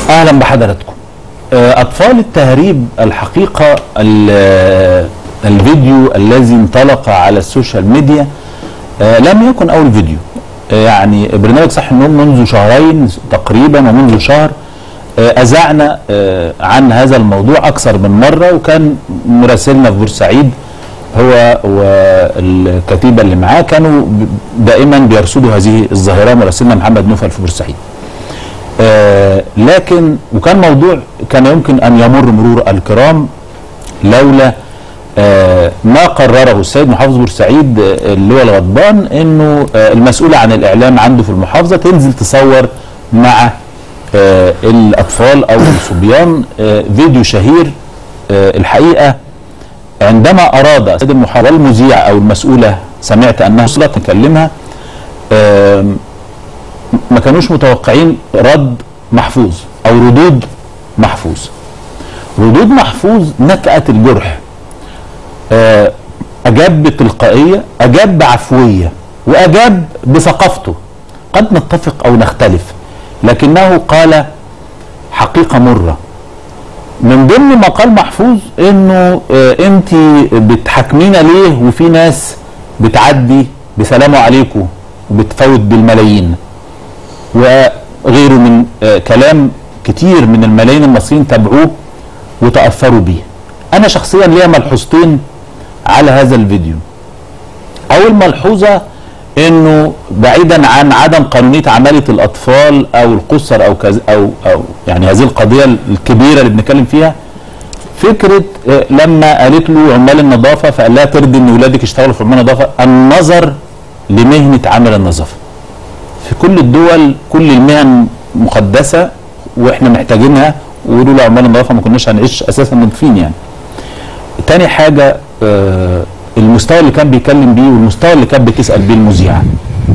اهلا بحضراتكم آه، اطفال التهريب الحقيقه ال- آه، الفيديو الذي انطلق على السوشيال ميديا آه، لم يكن اول فيديو آه، يعني برنامج صح النوم منذ شهرين تقريبا ومنذ شهر آه، اذعنا آه، عن هذا الموضوع اكثر من مره وكان مراسلنا في بورسعيد هو والكتيبه اللي معاه كانوا ب- دائما بيرصدوا هذه الظاهره مراسلنا محمد نوفل في بورسعيد آه، لكن وكان موضوع كان يمكن ان يمر مرور الكرام لولا آه، ما قرره السيد محافظ بورسعيد آه، اللي هو الغضبان انه آه، المسؤوله عن الاعلام عنده في المحافظه تنزل تصور مع آه، الاطفال او الصبيان آه، فيديو شهير آه، الحقيقه عندما اراد السيد المحافظ المذيع او المسؤوله سمعت انها وصلت نكلمها آم، ما كانوش متوقعين رد محفوظ او ردود محفوظ ردود محفوظ نكأت الجرح آه، اجاب بتلقائيه اجاب بعفويه واجاب بثقافته قد نتفق او نختلف لكنه قال حقيقه مره من ضمن ما قال محفوظ انه آه انت بتحاكمينا ليه وفي ناس بتعدي بسلام عليكم وبتفوت بالملايين وغيره من آه كلام كتير من الملايين المصريين تابعوه وتأثروا بيه انا شخصيا ليا ملحوظتين على هذا الفيديو اول ملحوظه انه بعيدا عن عدم قانونيه عماله الاطفال او القصر او كذا او او يعني هذه القضيه الكبيره اللي بنتكلم فيها فكره آه، لما قالت له عمال النظافه فقال لها ترضي ان ولادك يشتغلوا في عمال النظافه النظر لمهنه عامل النظافه في كل الدول كل المهن مقدسه واحنا محتاجينها ولولا عمال النظافه ما كناش هنعيش اساسا نظيفين يعني. تاني حاجه آه المستوى اللي كان بيتكلم بيه والمستوى اللي كانت بتسال بيه المذيعه.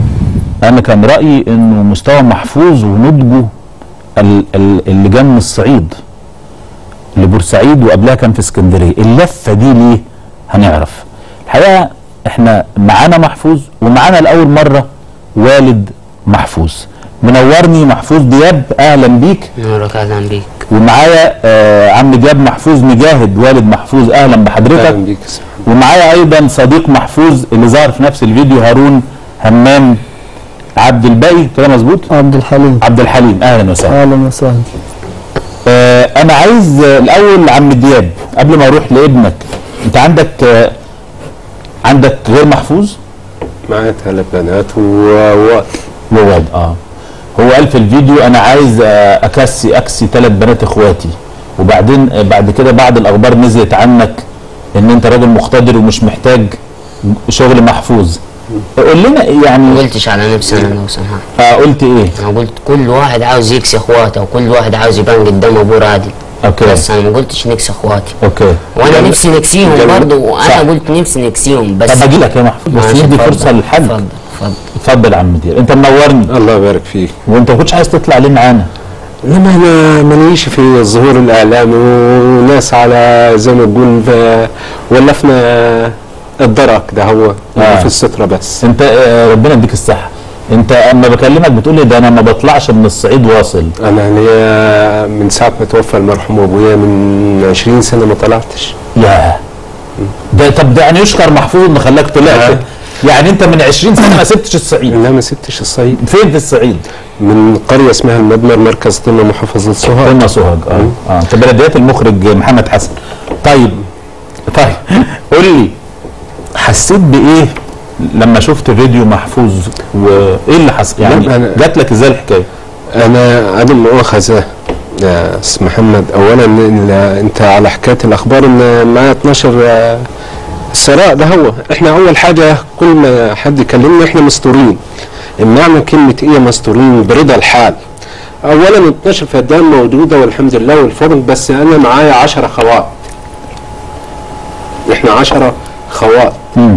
انا كان رايي انه مستوى محفوظ ونضجه ال- ال- اللي جه من الصعيد لبورسعيد وقبلها كان في اسكندريه، اللفه دي ليه؟ هنعرف. الحقيقه احنا معانا محفوظ ومعانا لاول مره والد محفوظ. منورني محفوظ دياب اهلا بيك نورك اهلا بيك ومعايا آه عم دياب محفوظ مجاهد والد محفوظ اهلا بحضرتك اهلا بيك يا سيدي. ومعايا ايضا صديق محفوظ اللي ظهر في نفس الفيديو هارون همام عبد الباقي كده مظبوط عبد الحليم عبد الحليم اهلا وسهلا اهلا وسهلا آه انا عايز آه الاول عم دياب قبل ما اروح لابنك انت عندك آه عندك غير محفوظ معايا ثلاث بنات وواد وواد اه هو قال في الفيديو انا عايز آه، اكسي اكسي ثلاث بنات اخواتي وبعدين آه، بعد كده بعد الاخبار نزلت عنك ان انت راجل مقتدر ومش محتاج شغل محفوظ قول لنا إيه ما يعني قلتش على نفسي انا لو سمحت آه قلت ايه انا قلت كل واحد عاوز يكسي اخواته وكل واحد عاوز يبان قدام ابوه راجل اوكي بس انا ما قلتش نكسي اخواتي اوكي وانا جميل. نفسي نكسيهم جميل. برضه وانا صح. قلت نفسي نكسيهم بس طب اجي لك يا محفوظ بس ماشي، ندي اتفضل. فرصه للحاج اتفضل اتفضل اتفضل يا عم دياب انت منورني الله يبارك فيك وانت ما كنتش عايز تطلع ليه معانا انما انا مانيش في الظهور الاعلامي وناس على زي ما تقول ف- ولفنا الدرك ده هو آه. في الستره بس انت آه ربنا يديك الصحه انت اما بكلمك بتقول لي ده انا ما بطلعش من الصعيد واصل انا ليا من ساعه ما توفى المرحوم ابويا من 20 سنه ما طلعتش ياه ده طب ده يعني يشكر محفوظ ان خلاك طلعت آه. يعني انت من 20 سنه ما سبتش الصعيد لا ما سبتش الصعيد فين في الصعيد؟ من قريه اسمها المدمر مركز ضمن محافظه سوهاج قلنا سوهاج اه اه انت بلديات المخرج محمد حسن طيب طيب قول لي حسيت بايه لما شفت فيديو محفوظ وايه اللي حصل يعني لا، أنا- جات لك ازاي الحكايه؟ انا عدم مؤاخذه يا استاذ محمد اولا ال- انت على حكايه الاخبار ان معايا 12 آه، الثراء ده هو احنا اول حاجه كل ما حد يكلمنا احنا مستورين معنى كلمه ايه مستورين برضا الحال اولا 12 فدان موجوده والحمد لله والفرن بس انا معايا 10 خوات احنا 10 خوات مم.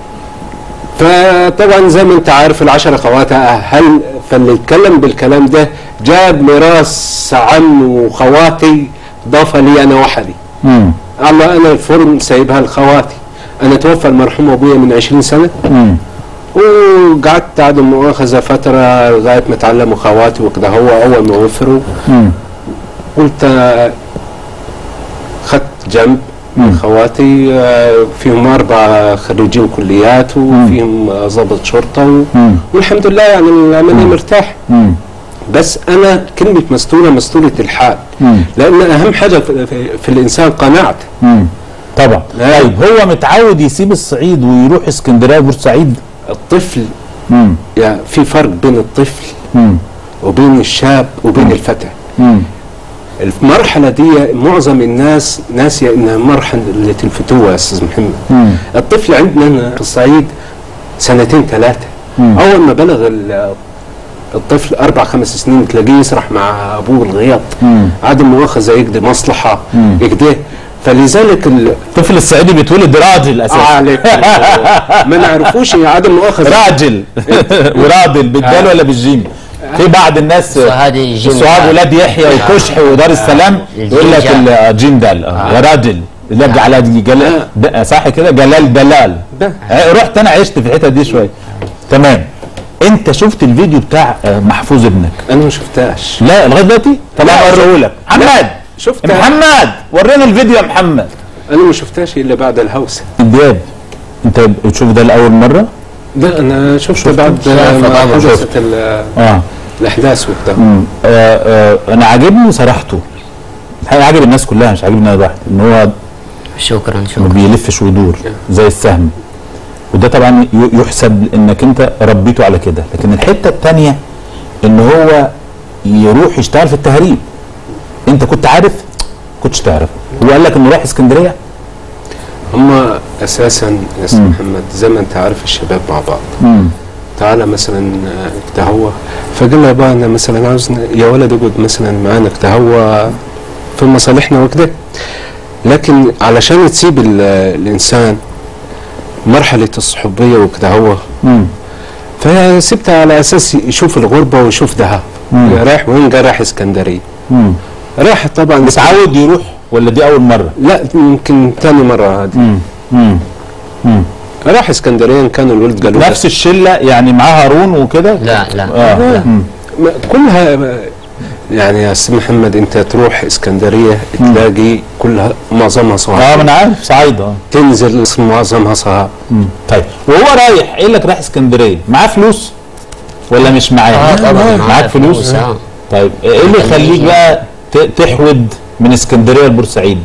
فطبعا زي ما انت عارف العشرة خواتها هل فاللي يتكلم بالكلام ده جاب ميراث عم وخواتي ضاف لي انا وحدي مم. الله انا الفرن سايبها لخواتي انا توفى المرحوم ابويا من 20 سنه مم. وقعدت عدم مؤاخذه فتره لغايه ما اتعلموا خواتي وكده هو اول ما وفروا مم. قلت آه، خدت جنب من خواتي آه، فيهم أربعة خريجين كليات وفيهم آه، ضابط شرطة و... مم. والحمد لله يعني العملية مرتاح مم. بس أنا كلمة مستورة مستورة الحال مم. لأن أهم حاجة في, في, في الإنسان قناعته مم. طبعا لا. طيب هو متعود يسيب الصعيد ويروح اسكندريه وبورسعيد الطفل مم. يعني في فرق بين الطفل مم. وبين الشاب وبين الفتى مم. المرحلة دي معظم الناس ناسية انها مرحلة الفتوة يا استاذ محمد مم. الطفل عندنا هنا في الصعيد سنتين ثلاثة مم. اول ما بلغ ال- الطفل اربع خمس سنين تلاقيه يسرح مع ابوه الغياط مم. عدم مؤاخذة يقضي مصلحة مم. يقضيه فلذلك ال... الطفل الصعيدي بيتولد راجل اساسا عليك ما نعرفوش يا عدم مؤاخذة راجل وراجل بالدال آه. ولا بالجيم في بعض الناس سوهاد الجيم السوهاد دال. ولاد يحيى وكشح ودار السلام الجيم يقول لك جال. الجيم دال آه. يا راجل اللي يبقى على دي جلال د- صح كده جلال دلال ده. آه، رحت انا عشت في الحته دي شويه تمام انت شفت الفيديو بتاع آه، محفوظ ابنك انا ما شفتهاش لا لغايه دلوقتي طب لا، اوريه لك محمد شفتها. محمد ورينا الفيديو يا محمد انا ما شفتهاش الا بعد الهوسة دياب انت بتشوف ده لاول مره لا انا شفته بعد شافه ما طبعاً، حدثت ال- اه الاحداث وبتاع مم. آه آه انا عاجبني صراحته الحقيقه عاجب الناس كلها مش عاجبني انا لوحدي ان هو شكرا ما شكرا بيلفش ويدور زي السهم وده طبعا ي- يحسب انك انت ربيته على كده لكن الحته الثانيه ان هو يروح يشتغل في التهريب انت كنت عارف كنتش تعرف هو قال لك انه رايح اسكندريه هم اساسا يا استاذ مم. محمد زي ما انت عارف الشباب مع بعض امم تعالى مثلا آه، تهوى فقال له بقى انا مثلا عاوز يا ولد اقعد مثلا معانا تهوى في مصالحنا وكده لكن علشان تسيب ال- الانسان مرحله الصحوبيه وكده هو امم فسبتها على اساس يشوف الغربه ويشوف دهب مم. رايح وين قال رايح اسكندريه امم راح طبعا متعود يروح ولا دي اول مره لا يمكن ثاني مره هذه امم امم امم راح اسكندريه إن كانوا الولد قالوا نفس الشله يعني معاه هارون وكده لا لا اه لا مم. ما- كلها يعني يا استاذ محمد انت تروح اسكندريه تلاقي كلها معظمها اه ما صهاينه انا عارف صعيده اه تنزل معظمها صهاينه مم. طيب وهو رايح قايل لك رايح اسكندريه معاه فلوس ولا مش معاه؟ اه طبعا معاك معايا فلوس؟ اه طيب ايه اللي يخليك بقى ت- تحود من اسكندريه لبورسعيد؟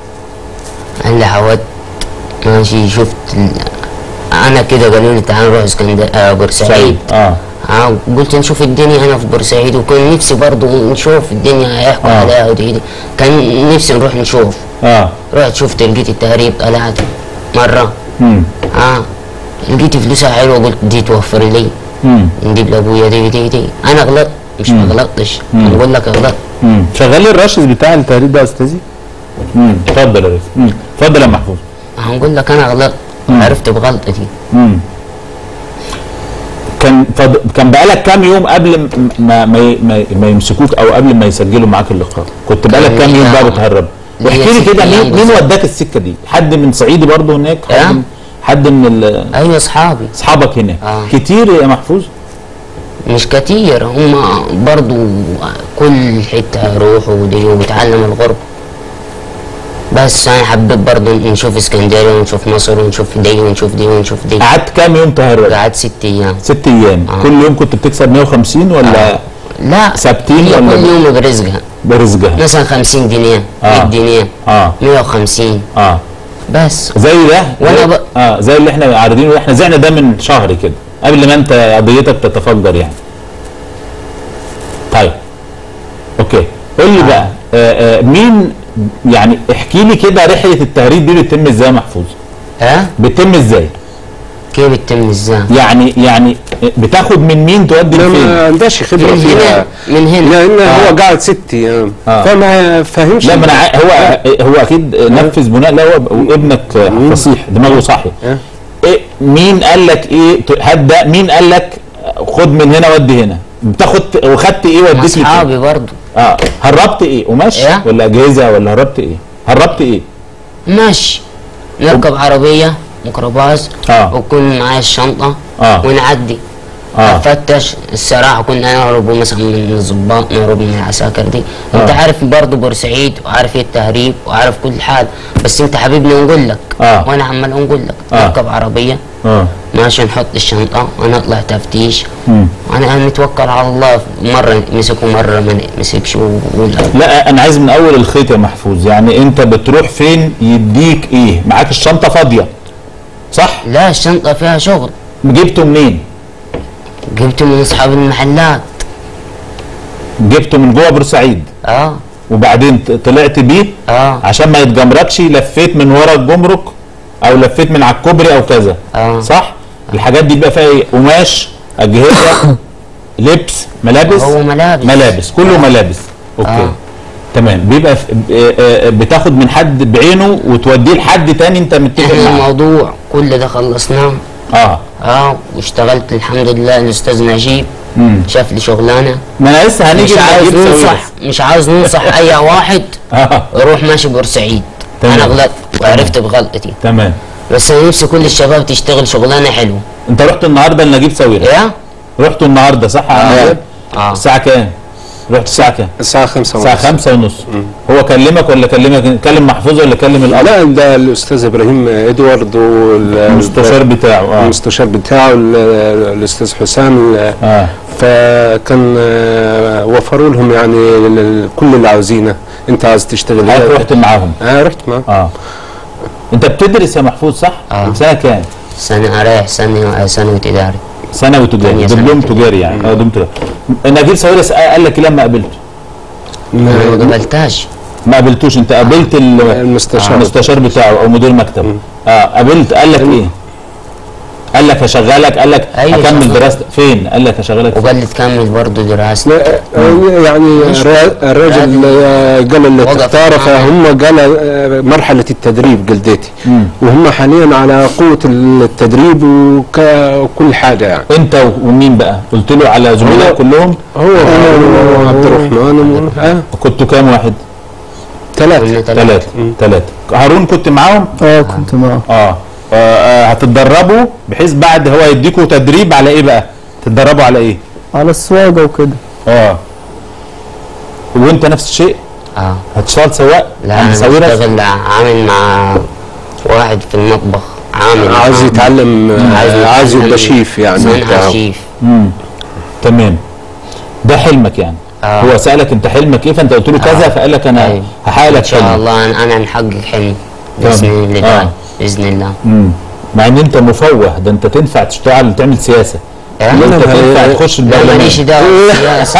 اللي حاولت ماشي شفت ال... انا كده قالوا لي تعال نروح اسكندريه آه بورسعيد اه اه قلت نشوف الدنيا هنا في بورسعيد وكان نفسي برضو نشوف الدنيا هيحكوا آه. عليها ودي كان نفسي نروح نشوف اه رحت شفت لقيت التهريب طلعت مرة امم اه لقيت فلوسها حلوة قلت دي توفر لي امم نجيب لابويا دي دي دي انا غلطت مش ما غلطتش بقول لك غلطت امم شغال لي الراشد بتاع التهريب ده يا استاذي؟ امم اتفضل يا ريس مم. اتفضل يا محفوظ هنقول لك انا غلطت مم. عرفت بغلطتي امم كان فض... كان بقالك كام يوم قبل م- ما ما, ما, ما يمسكوك او قبل ما يسجلوا معاك اللقاء كنت بقالك كان كام يوم ليا- بقى بتهرب ليا واحكي لي ست كده أيام مين مين بالظبط. وداك السكه دي حد من صعيدي برضه هناك حد آه. من حد من ال- ايوه اصحابي اصحابك هناك آه. كتير يا محفوظ مش كتير هم برضو كل حتة يروحوا ودي وبيتعلموا الغرب بس انا حبيت برضو نشوف اسكندريه ونشوف مصر ونشوف دي ونشوف دي ونشوف دي قعدت كام يوم تهرب قعدت ست ايام ست ايام آه. كل يوم كنت بتكسب 150 ولا لا ثابتين هي ولا كل يوم برزقها برزقها مثلا 50 جنيه آه. 100 جنيه اه 150 اه بس زي ده وأنا زي- ب- اه زي اللي احنا عارضينه احنا زعنا ده من شهر كده قبل ما انت قضيتك تتفجر يعني طيب اوكي قول لي بقى آه آه مين يعني احكي لي كده رحله التهريب دي بتتم ازاي يا محفوظ ها بتتم ازاي كيف بتتم ازاي يعني يعني بتاخد من مين تودي لا لفين ما عندهاش خبره من هنا فيها من هنا لان آه. هو قاعد ست ايام آه. فما فهمش لا ما انا عا- هو هو اكيد نفذ بناء لا هو وابنك فصيح دماغه صاحي آه. إيه مين قال لك ايه ت- هات ده مين قال لك خد من هنا ودي هنا بتاخد وخدت ايه مع وديت لي فين؟ اصحابي برضو اه هربت ايه قماش إيه؟ ولا اجهزه ولا هربت ايه هربت ايه ماشي نركب عربيه ميكروباص آه. ويكون معايا الشنطه آه. ونعدي آه. فتش الصراحه كنا نهرب مثلا من الضباط نهرب من العساكر دي انت آه. عارف برضه بورسعيد وعارف ايه التهريب وعارف كل حاجه بس انت حبيبني نقول لك آه. وانا عمال نقول لك آه. نركب عربيه اه ماشي نحط الشنطه ونطلع تفتيش مم. انا نتوكل على الله مره مسكوا مره ما مسكش ولا لا انا عايز من اول الخيط يا محفوظ يعني انت بتروح فين يديك ايه معاك الشنطه فاضيه صح لا الشنطه فيها شغل جبته منين جبته من اصحاب المحلات جبته من جوه بورسعيد اه وبعدين ط- طلعت بيه اه عشان ما يتجمركش لفيت من ورا الجمرك او لفيت من على الكوبري او كذا آه. صح الحاجات دي بقى فيها ايه قماش اجهزه لبس ملابس هو ملابس. ملابس كله ملابس اوكي آه. تمام بيبقى ف- آه، آه، بتاخد من حد بعينه وتوديه لحد تاني انت متفق احنا معاه الموضوع كل ده خلصناه اه اه واشتغلت الحمد لله الاستاذ نجيب مم. شاف لي شغلانه ما انا لسه هنيجي مش عاوز لنجيب ساويرس. ننصح مش عاوز ننصح اي واحد اه روح ماشي بورسعيد تمام. انا غلطت وعرفت بغلطتي تمام بس انا نفسي كل الشباب تشتغل شغلانه حلوه انت رحت النهارده لنجيب ساويرس يا رحتوا النهارده صح يا عماد؟ اه الساعه كام رحت الساعه كام الساعة 5 الساعه ونص خمسة ونص هو كلمك ولا كلمك كلم محفوظ ولا كلم الاب لا ده الأستاذ إبراهيم إدوارد المستشار بتاعه اه المستشار بتاعه ال- الأستاذ حسام ال- اه فكان آه، وفروا لهم يعني ال- ال- كل اللي عاوزينه انت عايز تشتغل حضرتك ايه رحت معاهم اه رحت معاه اه انت بتدرس يا محفوظ صح؟ آه. سنه كام؟ سنه رايح سنه ثانوي اداري ثانوي تجاري تانية ثانوي دبلوم تجاري. تجاري يعني اه دبلوم تجاري نجيب ساويرس قال لك إيه لما قابلته انا ما قبلتهاش ما قابلتوش انت قابلت ال- المستشار. المستشار بتاعه او مدير مكتبه اه قابلت قال لك ايه؟ قال لك هشغلك قال لك أيوة هكمل شغال. دراستك فين؟ قال لك هشغلك فين؟ وقال لي تكمل برضه دراستي لا آه، يعني مش- الرا- الراجل آه، قال اللي وقف تختاره معانا. فهم قال آه، مرحلة التدريب قلدتي مم. وهم حاليا على قوة التدريب وك- وكل حاجة يعني انت ومين بقى؟ قلت له على زملائك هو- كلهم هو هو عبد الرحمن و- اه كنتوا كام واحد؟ ثلاثة كنا ثلاثة ثلاثة هارون كنت معاهم؟ اه كنت معاه اه آه، آه، هتتدربوا بحيث بعد هو يديكوا تدريب على ايه بقى؟ تتدربوا على ايه؟ على السواقة وكده اه وانت نفس الشيء اه هتشتغل سواق لا عند انا ساويرس؟ بشتغل عامل مع واحد في المطبخ عامل عايز معاه. يتعلم آه، عايز يتعلم يبقى شيف يعني صنعة بتاعه. شيف امم تمام ده حلمك يعني آه. هو سألك انت حلمك ايه فانت قلت له كذا آه. فقال لك انا أيوة. هحقق ان لك شاء حلمك الله انا أنا نحقق حلمي باذن آه. الله باذن الله امم مع ان انت مفوه ده انت تنفع تشتغل تعمل سياسه إيه؟ ده انت لا، تنفع لا، تخش لا البرلمان ماليش دعوه بالسياسه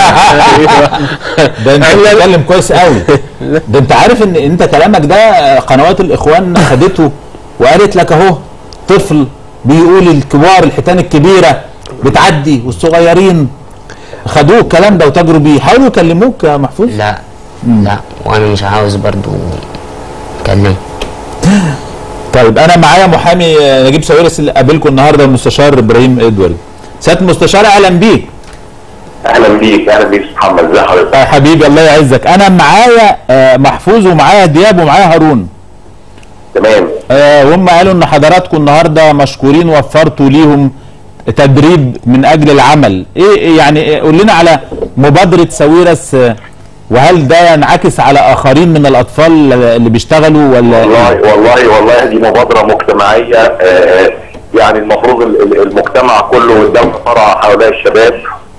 ده انت بتتكلم كويس قوي ده انت عارف ان انت كلامك ده قنوات الاخوان خدته وقالت لك اهو طفل بيقول الكبار الحيتان الكبيره بتعدي والصغيرين خدوه الكلام ده وتجروا بيه حاولوا يكلموك يا محفوظ لا لا وانا مش عاوز برضو اتكلم طيب انا معايا محامي آه، نجيب ساويرس اللي قابلكم النهارده المستشار ابراهيم ادوارد سياده المستشار اهلا بيك اهلا بيك اهلا بيك أستاذ محمد ازي حضرتك يا حبيبي الله يعزك انا معايا آه، محفوظ ومعايا دياب ومعايا هارون تمام آه، وهم قالوا ان حضراتكم النهارده مشكورين وفرتوا ليهم تدريب من اجل العمل ايه إيه يعني إيه قول لنا على مبادره ساويرس آه، وهل ده ينعكس على اخرين من الاطفال اللي بيشتغلوا ولا والله إيه؟ والله والله دي مبادره مجتمعيه آه، يعني المفروض ال- ال- المجتمع كله والدوله ترعى حوالي الشباب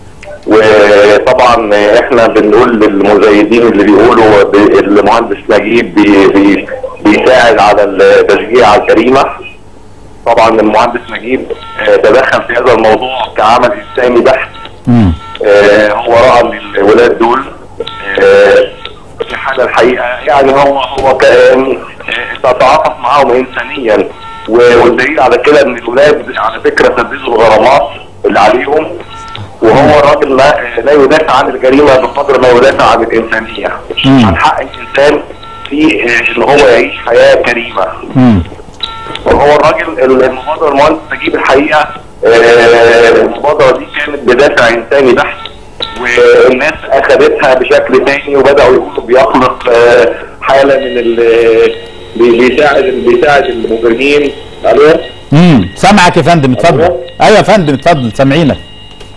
وطبعا احنا بنقول للمزايدين اللي بيقولوا ب- المهندس نجيب بي بي بيساعد على التشجيع على الجريمه طبعا المهندس نجيب آه، تدخل في هذا الموضوع كعمل اسلامي بحت مم. آه، هو راى ان الولاد دول آه، في حاله الحقيقه يعني هو هو كان آه، تتعاطف معاهم انسانيا و- والدليل على كده ان الولاد على فكره سددوا الغرامات اللي عليهم وهو الراجل لا لا يدافع عن الجريمه بقدر ما يدافع عن الانسانيه مم. عن حق الانسان في آه، ان هو يعيش حياه كريمه مم. وهو الراجل المبادره المهندس نجيب الحقيقه آه، المبادره دي كانت بدافع انساني بحت والناس اخذتها بشكل تاني وبداوا يقولوا بيخلق آه، حاله من ال بي- بيساعد بيساعد المجرمين الو امم سامعك يا فندم اتفضل ايوه يا فندم اتفضل سامعينك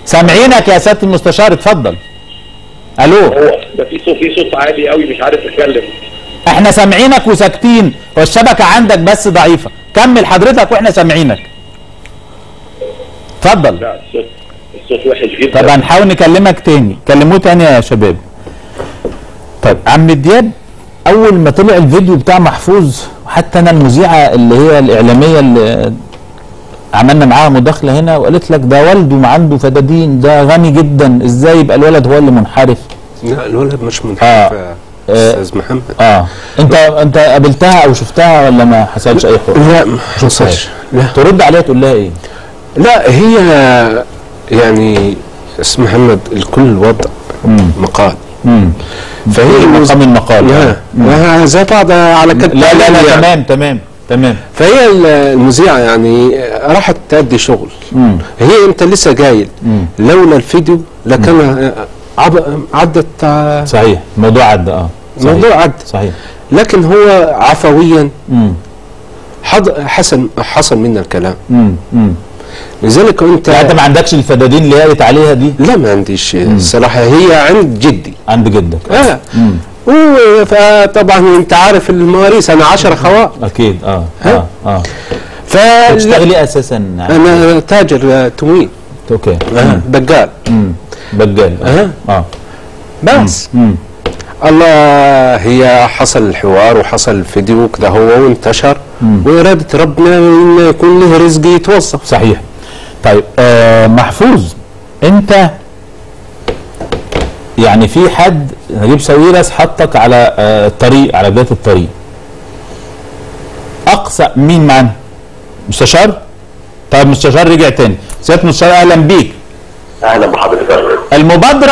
سامعينك يا سياده المستشار اتفضل الو هو ده في صوت في صوت عالي قوي مش عارف اتكلم احنا سامعينك وساكتين والشبكه عندك بس ضعيفه كمل حضرتك واحنا سامعينك اتفضل لا الصوت الصوت وحش جدا طب هنحاول نكلمك تاني كلموه تاني يا شباب طيب عم دياب اول ما طلع الفيديو بتاع محفوظ حتى انا المذيعه اللي هي الاعلاميه اللي عملنا معاها مداخله هنا وقالت لك ده والده ما عنده فدادين ده غني جدا ازاي يبقى الولد هو اللي منحرف لا الولد مش منحرف آه. آه. استاذ محمد اه انت انت قابلتها او شفتها ولا ما حصلش اي حوار لا ما حصلش لا ترد عليها تقول لها ايه لا هي يعني استاذ محمد لكل وضع مقال امم فهي مقام المقال لا لا زي بعض على كتف لا لا لا يعني. تمام تمام تمام فهي المذيعه يعني راحت تأدي شغل مم. هي انت لسه جاي مم. لولا الفيديو لكان عب- عدت آه، صحيح الموضوع عدى اه صحيح. موضوع عد صحيح لكن هو عفويا امم حض- حسن حصل منا الكلام امم امم لذلك انت يعني انت ما عندكش الفدادين اللي قالت عليها دي لا ما عنديش الصراحه هي عند جدي عند جدك اه امم و- فطبعا انت عارف المواريث انا 10 خوات اكيد اه ها؟ اه اه فلا بتشتغلي إيه اساسا انا تاجر آه، تموين اوكي آه، بقال امم بجال اه اه بس امم الله هي حصل الحوار وحصل الفيديو كده هو وانتشر وإرادة ربنا إن يكون له رزق يتوظف صحيح طيب آه محفوظ انت يعني في حد نجيب ساويرس حطك على آه الطريق على بدايه الطريق اقصى مين معانا مستشار طيب مستشار رجع تاني سياده المستشار اهلا بيك اهلا بحضرتك المبادره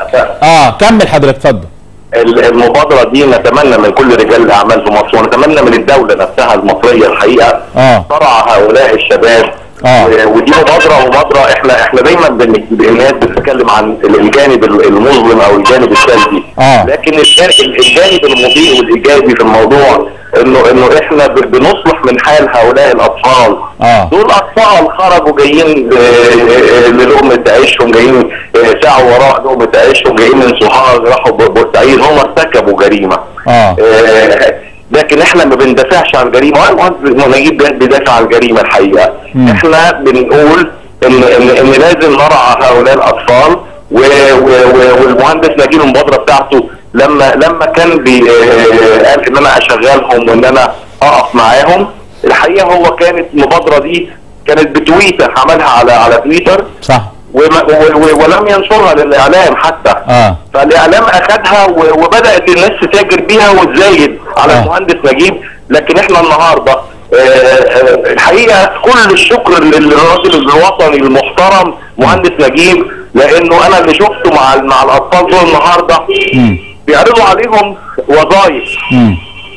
اه كمل حضرتك اتفضل المبادرة دي نتمنى من كل رجال الأعمال في مصر ونتمنى من الدولة نفسها المصرية الحقيقة اه ترعى هؤلاء الشباب آه. و- ودي مبادرة مبادرة احنا احنا دايما بن- الناس بتتكلم عن الجانب المظلم او الجانب السلبي آه. لكن الجانب الجانب المضيء والايجابي في الموضوع انه انه احنا ب- بنصلح من حال هؤلاء الاطفال آه. دول اطفال خرجوا جايين آه، آه، للقمة عيشهم جايين آه، سعوا وراء لقمة عيشهم جايين من سوهاج راحوا ب- بورسعيد هم ارتكبوا جريمة اه آه، لكن احنا ما بندافعش عن الجريمه وانا مهندس نجيب بيدافع عن الجريمه الحقيقه مم. احنا بنقول ان ان, إن لازم نرعى هؤلاء الاطفال و و و والمهندس نجيب المبادره بتاعته لما لما كان بي آه، قال ان انا اشغلهم وان انا اقف معاهم الحقيقه هو كانت المبادره دي كانت بتويته عملها على على تويتر صح وما و- و- ولم ينشرها للاعلام حتى اه فالاعلام اخذها و- وبدات الناس تتاجر بيها وتزايد على آه. المهندس نجيب لكن احنا النهارده آه، آه، الحقيقه كل الشكر للراجل الوطني المحترم مهندس نجيب لانه انا اللي شفته مع ال- مع الاطفال دول النهارده مم. بيعرضوا عليهم وظائف مم.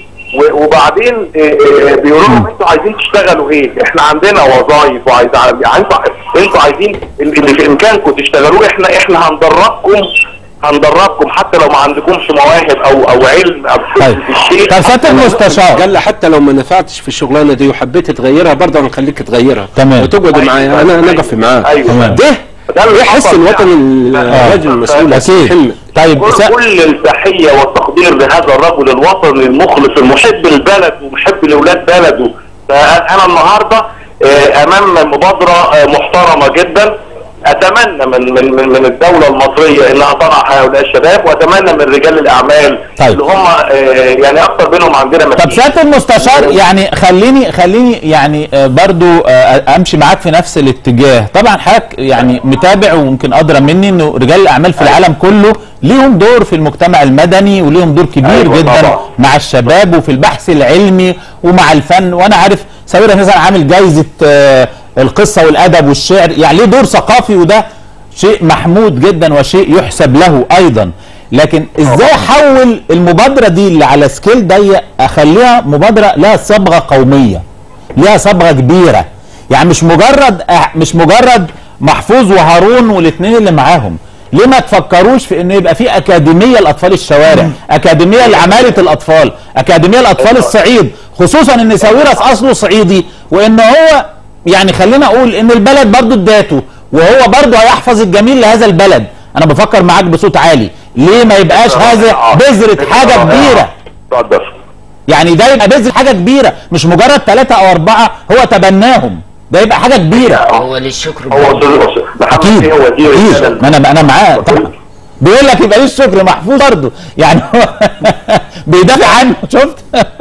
و- وبعدين آه، آه، بيقولوا لهم انتوا عايزين تشتغلوا ايه؟ احنا عندنا وظائف وعايز انتوا انتوا عايزين اللي في امكانكم تشتغلوه احنا احنا هندربكم هندربكم حتى لو ما عندكمش مواهب او او علم او طيب في الشيء طب سياده المستشار قال لي حتى لو ما نفعتش في الشغلانه دي وحبيت تغيرها برضه هنخليك تغيرها تمام. وتقعد معايا انا انا اقف معاه ايوه تمام. ده ده اللي ده حس حصل الوطن يعني. الراجل المسؤول يا أستاذ اكيد محمد. طيب كل, سا... كل التحيه والتقدير لهذا الرجل الوطني المخلص المحب البلد ومحب لاولاد بلده فانا النهارده آه، امام مبادره آه، محترمه جدا اتمنى من من من, من الدوله المصريه انها ترعى هؤلاء الشباب واتمنى من رجال الاعمال طيب. اللي هم آه، يعني اكثر منهم عندنا طب مسؤولين. سياده المستشار يعني خليني خليني يعني آه، برضو آه، امشي معاك في نفس الاتجاه طبعا حضرتك يعني متابع ويمكن ادرى مني انه رجال الاعمال في العالم كله ليهم دور في المجتمع المدني وليهم دور كبير أيوة جدا طبعا. مع الشباب وفي البحث العلمي ومع الفن وانا عارف ساويرس مثلا عامل جايزه آه، القصه والادب والشعر يعني ليه دور ثقافي وده شيء محمود جدا وشيء يحسب له ايضا لكن ازاي احول المبادره دي اللي على سكيل ضيق اخليها مبادره لها صبغه قوميه ليها صبغه كبيره يعني مش مجرد أح- مش مجرد محفوظ وهارون والاثنين اللي معاهم ليه ما تفكروش في انه يبقى في اكاديميه لاطفال الشوارع اكاديميه لعماله الاطفال اكاديميه لاطفال الصعيد خصوصا ان ساويرس اصله صعيدي وان هو يعني خلينا اقول ان البلد برضو اداته وهو برضه هيحفظ الجميل لهذا البلد انا بفكر معاك بصوت عالي ليه ما يبقاش هذا بذرة حاجة كبيرة اتفضل يعني ده يبقى بذرة حاجة كبيرة مش مجرد ثلاثة او اربعة هو تبناهم ده يبقى حاجة كبيرة هو للشكر هو برضه. استاذ محمد اكيد ايه هو دي اكيد رسالة ما انا انا معاه طبعا بيقول لك يبقى ليه الشكر محفوظ برضه يعني هو بيدافع عنه شفت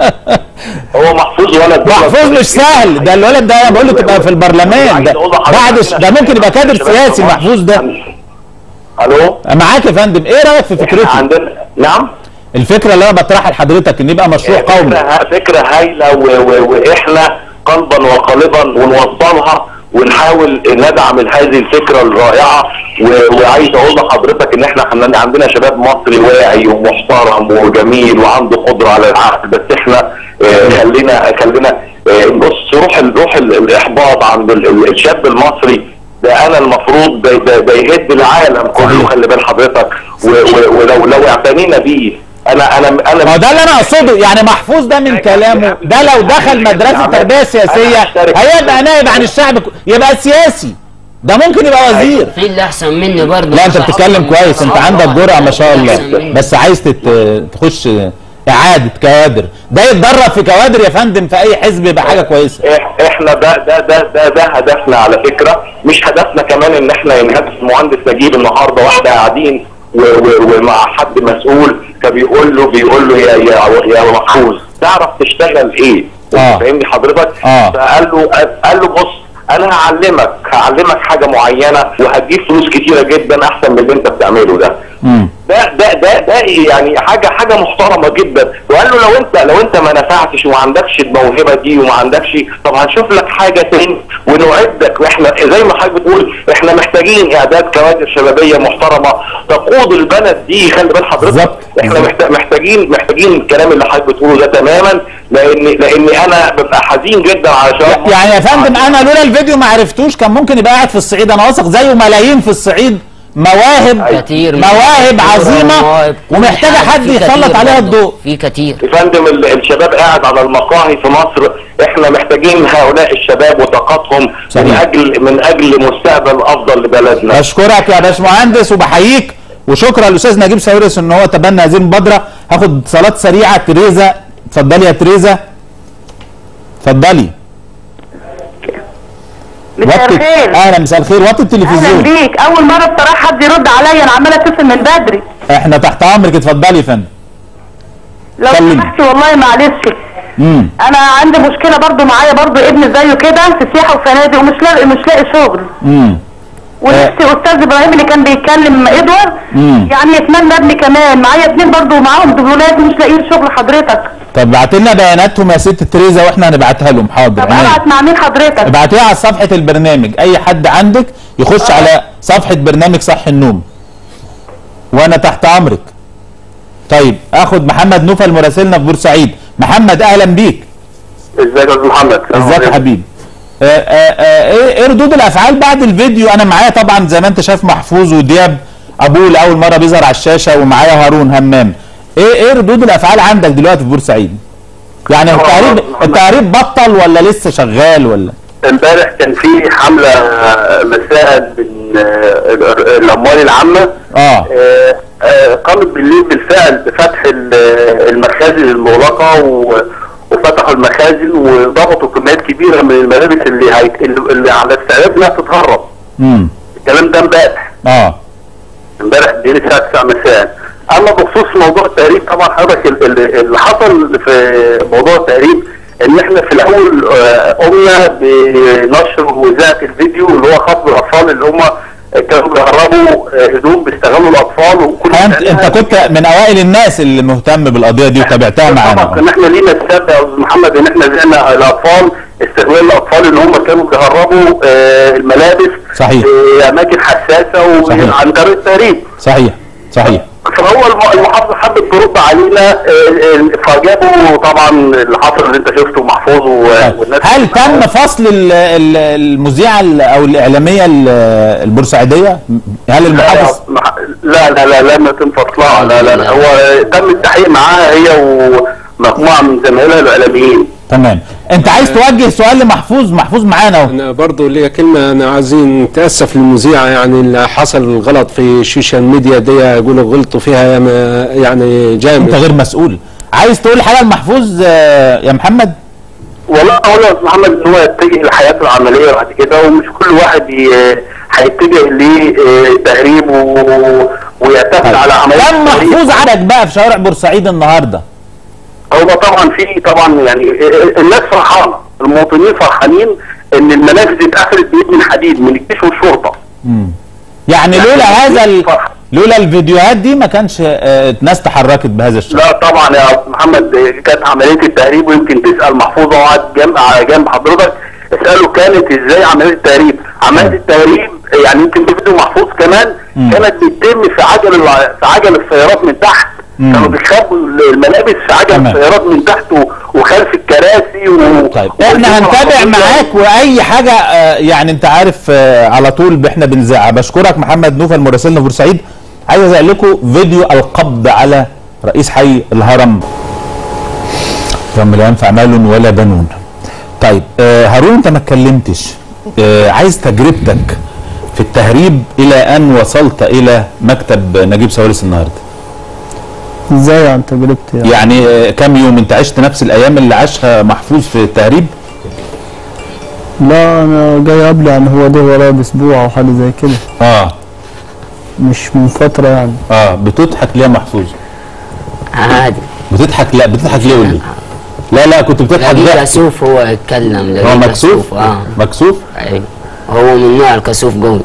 هو محفوظ ولد محفوظ مش سهل ده الولد ده انا بقول له تبقى في البرلمان ده بعد ده ممكن يبقى كادر سياسي محفوظ ده الو معاك يا فندم ايه رايك في فكرتي عندنا نعم الفكره اللي انا بطرحها لحضرتك ان يبقى مشروع قومي فكرة, فكرة هايلة و- و- واحنا قلبا وقالبا ونوصلها ونحاول ندعم هذه الفكرة الرائعة و- وعايز اقول لحضرتك ان احنا عندنا- عندنا شباب مصري واعي ومحترم وجميل وعنده قدرة على العقل بس احنا آه، خلينا خلينا آه، بص روح ال- روح ال- الاحباط عند ال- ال- الشاب المصري ده انا المفروض ده, ده, ده يهد العالم كله صحيح. خلي بال حضرتك و- و- ولو لو اعتنينا بيه انا انا انا ما هو ده اللي انا اقصده يعني محفوظ ده من كلامه ده لو دخل مدرسه تربيه سياسيه هيبقى نائب عن الشعب ك- يبقى سياسي ده ممكن يبقى وزير في اللي احسن مني برضه لا انت بتتكلم كويس انت عندك جرأة ما شاء أحسن الله مني. بس عايز تت- تخش اعاده كوادر ده يتدرب في كوادر يا فندم في اي حزب يبقى حاجه كويسه إح- احنا ده ده ده ده ده هدفنا على فكره مش هدفنا كمان ان احنا ينهدف المهندس نجيب النهارده واحنا قاعدين و- و- ومع حد مسؤول فبيقول له بيقول له يا يا يا محفوظ تعرف تشتغل ايه؟ آه. فاهمني حضرتك؟ آه. فقال له قال له بص انا هعلمك هعلمك حاجه معينه وهتجيب فلوس كتيره جدا احسن من اللي انت بتعمله ده. امم ده ده ده ده يعني حاجه حاجه محترمه جدا وقال له لو انت لو انت ما نفعتش وما عندكش الموهبه دي وما عندكش طب هنشوف لك حاجه تاني ونعدك واحنا زي ما حضرتك بتقول احنا محتاجين اعداد كوادر شبابيه محترمه تقود البلد دي خلي بال حضرتك بالظبط. احنا بالظبط. محتاج محتاجين محتاجين الكلام اللي حضرتك بتقوله ده تماما لان لان انا ببقى حزين جدا على شباب يعني يا فندم انا لولا الفيديو ما عرفتوش كان ممكن يبقى قاعد في الصعيد انا واثق زيه ملايين في الصعيد مواهب كتير مواهب عظيمه مواهب، كل ومحتاجه حاجة. حد في كتير يسلط عليها برضه. الضوء في كتير يا فندم ال- الشباب قاعد على المقاهي في مصر احنا محتاجين هؤلاء الشباب وطاقتهم من صحيح. اجل من اجل مستقبل افضل لبلدنا بشكرك يا باشمهندس وبحييك وشكرا للاستاذ نجيب ساويرس ان هو تبنى هذه المبادره هاخد اتصالات سريعه تريزا اتفضلي يا تريزا اتفضلي مساء وطي الخير اهلا مساء الخير وطي اهلا التلفزيون بيك اول مره بصراحه حد يرد عليا انا عماله اتصل من بدري احنا تحت امرك اتفضلي يا فندم لو كلمني. سمحت والله معلش امم انا عندي مشكله برضو معايا برضو ابن زيه كده في سياحه وفنادق ومش لاقي مش لاقي شغل امم ونفسي استاذ ابراهيم اللي كان بيتكلم ادوار مم. يعني يتمنى ابني كمان معايا اتنين برضو معاهم دبلومات مش لاقيين شغل حضرتك طب ابعت لنا بياناتهم يا ست تريزا واحنا هنبعتها لهم حاضر طب عينيا. ابعت مع مين حضرتك ابعتوها على صفحه البرنامج اي حد عندك يخش آه. على صفحه برنامج صح النوم وانا تحت امرك طيب اخد محمد نوفل مراسلنا في بورسعيد محمد اهلا بيك ازيك يا استاذ محمد ازيك يا حبيبي آه، آه، آه، ايه إيه ردود الافعال بعد الفيديو انا معايا طبعا زي ما انت شايف محفوظ ودياب ابوه لاول مره بيظهر على الشاشه ومعايا هارون همام ايه ايه ردود الافعال عندك دلوقتي في بورسعيد يعني هو التهريب محمد- التهريب بطل ولا لسه شغال ولا امبارح كان في حمله مساء من آه، الاموال العامه اه آه، آه، قامت بالليل بالفعل بفتح ال- المخازن المغلقه و- وفتحوا المخازن وضبطوا كميات كبيره من الملابس اللي هيت... اللي على استعداد انها تتهرب امم الكلام ده امبارح اه امبارح بالليل الساعه 9 مساء اما بخصوص موضوع التهريب طبعا حضرتك ال- ال- اللي حصل في موضوع التهريب ان احنا في الاول آه، قمنا بنشر وذاعه الفيديو اللي هو خاص بالاطفال اللي هم كانوا بيهربوا آه، هدوم بيستغلوا الاطفال وكل انت انت كنت من اوائل الناس اللي مهتم بالقضيه دي وتابعتها طبعا معانا كان احنا لينا السبب يا استاذ محمد ان احنا زعنا الاطفال استغلال الاطفال ان هم كانوا بيهربوا آه، الملابس صحيح. في اماكن حساسه صحيح. وعن طريق التهريب صحيح صحيح فهو الم- المحافظ حب ترد علينا آه، آه، فجابوا طبعا اللي حصل اللي انت شفته محفوظ و- والناس هل تم فصل ال- ال- المذيعه ال- او الاعلاميه ال- البورسعيديه هل المحافظ لا لا لا لا لم يتم فصلها لا لا لا هو تم التحقيق معاها هي و... مجموعه من زمايلها الاعلاميين تمام انت عايز توجه سؤال لمحفوظ محفوظ معانا اهو انا برضه ليا كلمه انا عايزين نتاسف للمذيعه يعني اللي حصل غلط في السوشيال ميديا دي يقولوا غلطوا فيها ياما يعني انت جامد غير مسؤول عايز تقول حاجه لمحفوظ آه، يا محمد والله اقول يا استاذ محمد ان هو يتجه لحياته العمليه بعد كده ومش كل واحد ي- هيتجه لتهريب و- ويعتمد على عمليه كم التهريب. محفوظ عندك بقى في شوارع بورسعيد النهارده هو طبعا في طبعا يعني الناس فرحانه المواطنين فرحانين ان المنافذ اتقفلت بايد من حديد من الجيش والشرطه يعني يعني لولا هذا ال... فرح. لولا الفيديوهات دي ما كانش آه، الناس تحركت بهذا الشكل لا طبعا يا استاذ محمد كانت عمليه التهريب ويمكن تسال محفوظه وقعد جنب على جنب حضرتك اساله كانت ازاي عمليه التهريب عمليه التهريب يعني يمكن في فيديو محفوظ كمان كانت بتتم في عجل الع- في عجل السيارات من تحت كانوا بيخبوا الملابس في عجل تمام. السيارات من تحت و- وخلف الكراسي و... طيب احنا هنتابع معاك واي حاجه آه، يعني انت عارف آه، على طول احنا بنذاعها بشكرك محمد نوفل مراسلنا في بورسعيد عايز ازق لكم فيديو القبض على رئيس حي الهرم يوم لا ينفع مال ولا بنون طيب آه، هارون انت ما اتكلمتش آه، عايز تجربتك في التهريب الى ان وصلت الى مكتب نجيب سوارس النهارده ازاي عن تجربتي يعني يعني آه، كام يوم انت عشت نفس الايام اللي عاشها محفوظ في التهريب لا انا جاي قبل يعني هو ده وراه باسبوع او حاجه زي كده اه مش من فتره يعني اه بتضحك ليه يا محفوظ عادي بتضحك لا بتضحك ليه قول لي لا لا كنت بتضحك لقيت ضحك كسوف هو اتكلم هو لقيت مكسوف اه مكسوف ايوه هو من نوع الكسوف قوي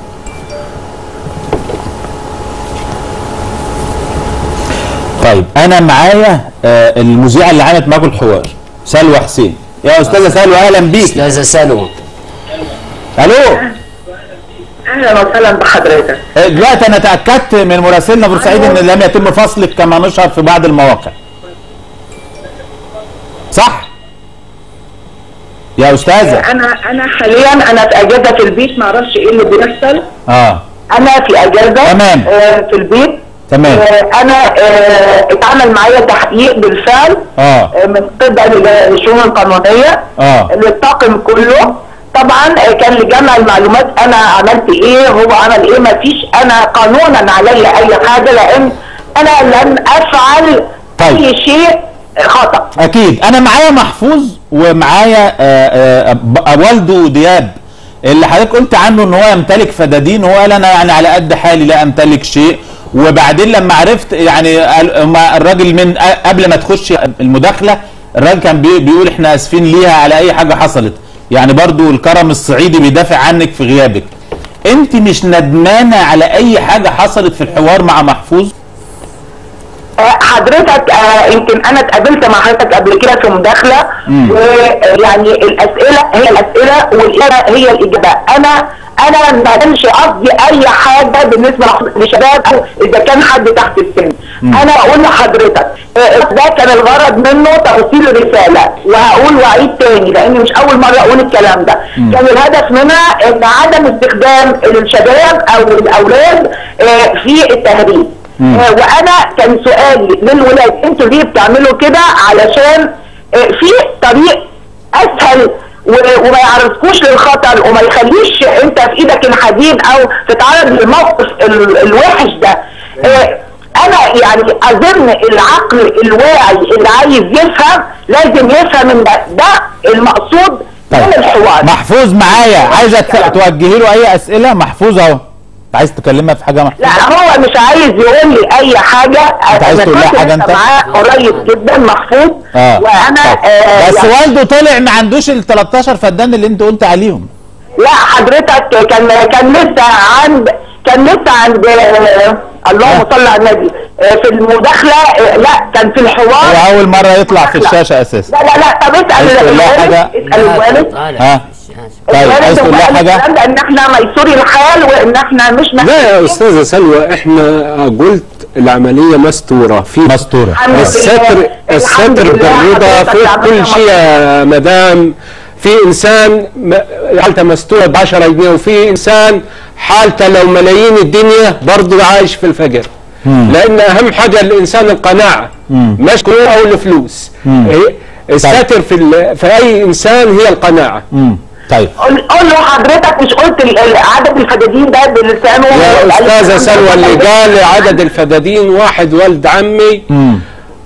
طيب انا معايا آه المذيعه اللي عملت معاكم الحوار سلوى حسين يا استاذه سلوى اهلا بيك استاذه سلوى الو اهلا وسهلا بحضرتك آه، دلوقتي انا تاكدت من مراسلنا بورسعيد ان لم يتم فصلك كما نشر في بعض المواقع صح يا استاذه انا انا حاليا انا في اجازه في البيت ما اعرفش ايه اللي بيحصل اه انا في اجازه تمام. آه في البيت تمام. آه انا آه اتعمل معايا تحقيق بالفعل اه آه من قبل الشؤون القانونيه اه للطاقم كله طبعا آه، كان لجمع المعلومات انا عملت ايه هو عمل ايه ما فيش انا قانونا علي اي حاجه لان انا لن افعل طيب. اي شيء خطا اكيد انا معايا محفوظ ومعايا آه، آه، ب- والده دياب اللي حضرتك قلت عنه ان هو يمتلك فدادين هو قال انا يعني على قد حالي لا امتلك شيء وبعدين لما عرفت يعني قال- ما الراجل من أ- قبل ما تخش المداخله الراجل كان بي- بيقول احنا اسفين ليها على اي حاجه حصلت يعني برضو الكرم الصعيدي بيدافع عنك في غيابك انت مش ندمانه على اي حاجه حصلت في الحوار مع محفوظ آه، حضرتك آه، يمكن انا اتقابلت مع حضرتك قبل كده في مداخله ويعني الاسئله هي الاسئله والاجابه هي الاجابه انا انا ما كانش قصدي اي حاجه بالنسبه لشباب او اذا كان حد تحت السن انا اقول لحضرتك آه، ده كان الغرض منه توصيل رساله وهقول واعيد تاني لان مش اول مره اقول الكلام ده كان الهدف منها ان عدم استخدام الشباب او الاولاد آه، في التهريب آه، وانا كان سؤالي للولاد انتوا ليه بتعملوا كده علشان آه، في طريق اسهل و- وما يعرضكوش للخطر وما يخليش انت في ايدك الحديد او تتعرض للموقف ال- الوحش ده آه، انا يعني اظن العقل الواعي اللي عايز يفهم لازم يفهم ان ده, ده المقصود من الحوار محفوظ معايا عايزه ت- توجهي له اي اسئله محفوظ اهو انت عايز تكلمها في حاجه محفوظ لا هو مش عايز يقول لي اي حاجه أنت عايز أنا تقول لها كنت حاجة لسه أنت؟ معاه قريب جدا محفوظ اه وانا طب. آه بس يعني والده طلع ما عندوش ال 13 فدان اللي انت قلت عليهم لا حضرتك كان كان لسه عند كان لسه عند آه اللهم صل على النبي آه في المداخله آه لا كان في الحوار هو اول مره يطلع في لا. الشاشه اساسا لا لا لا طب اسال عايز تقول لها الوالد حاجة؟ اسال الوالد ها طيب عايز تقول لها حاجه الكلام ده ان احنا ميسوري الحال وان احنا مش لا يا محتاجين استاذه سلوى احنا قلت العمليه مستوره في مستوره الحمد لله. الستر الحمد الستر لله بالرضا حضرتك فوق عملنا كل شيء يا مدام في انسان م- حالته مستوره ب 10 جنيه وفي انسان حالته لو ملايين الدنيا برضه عايش في الفقر لان اهم حاجه للانسان القناعه مش كل او الفلوس هي- الستر في ال- في اي انسان هي القناعه مم. طيب قول قول له حضرتك مش قلت ال- ال- عدد الفدادين ده بلسانه يا استاذه سلوى اللي قال عدد الفدادين واحد ولد عمي مم.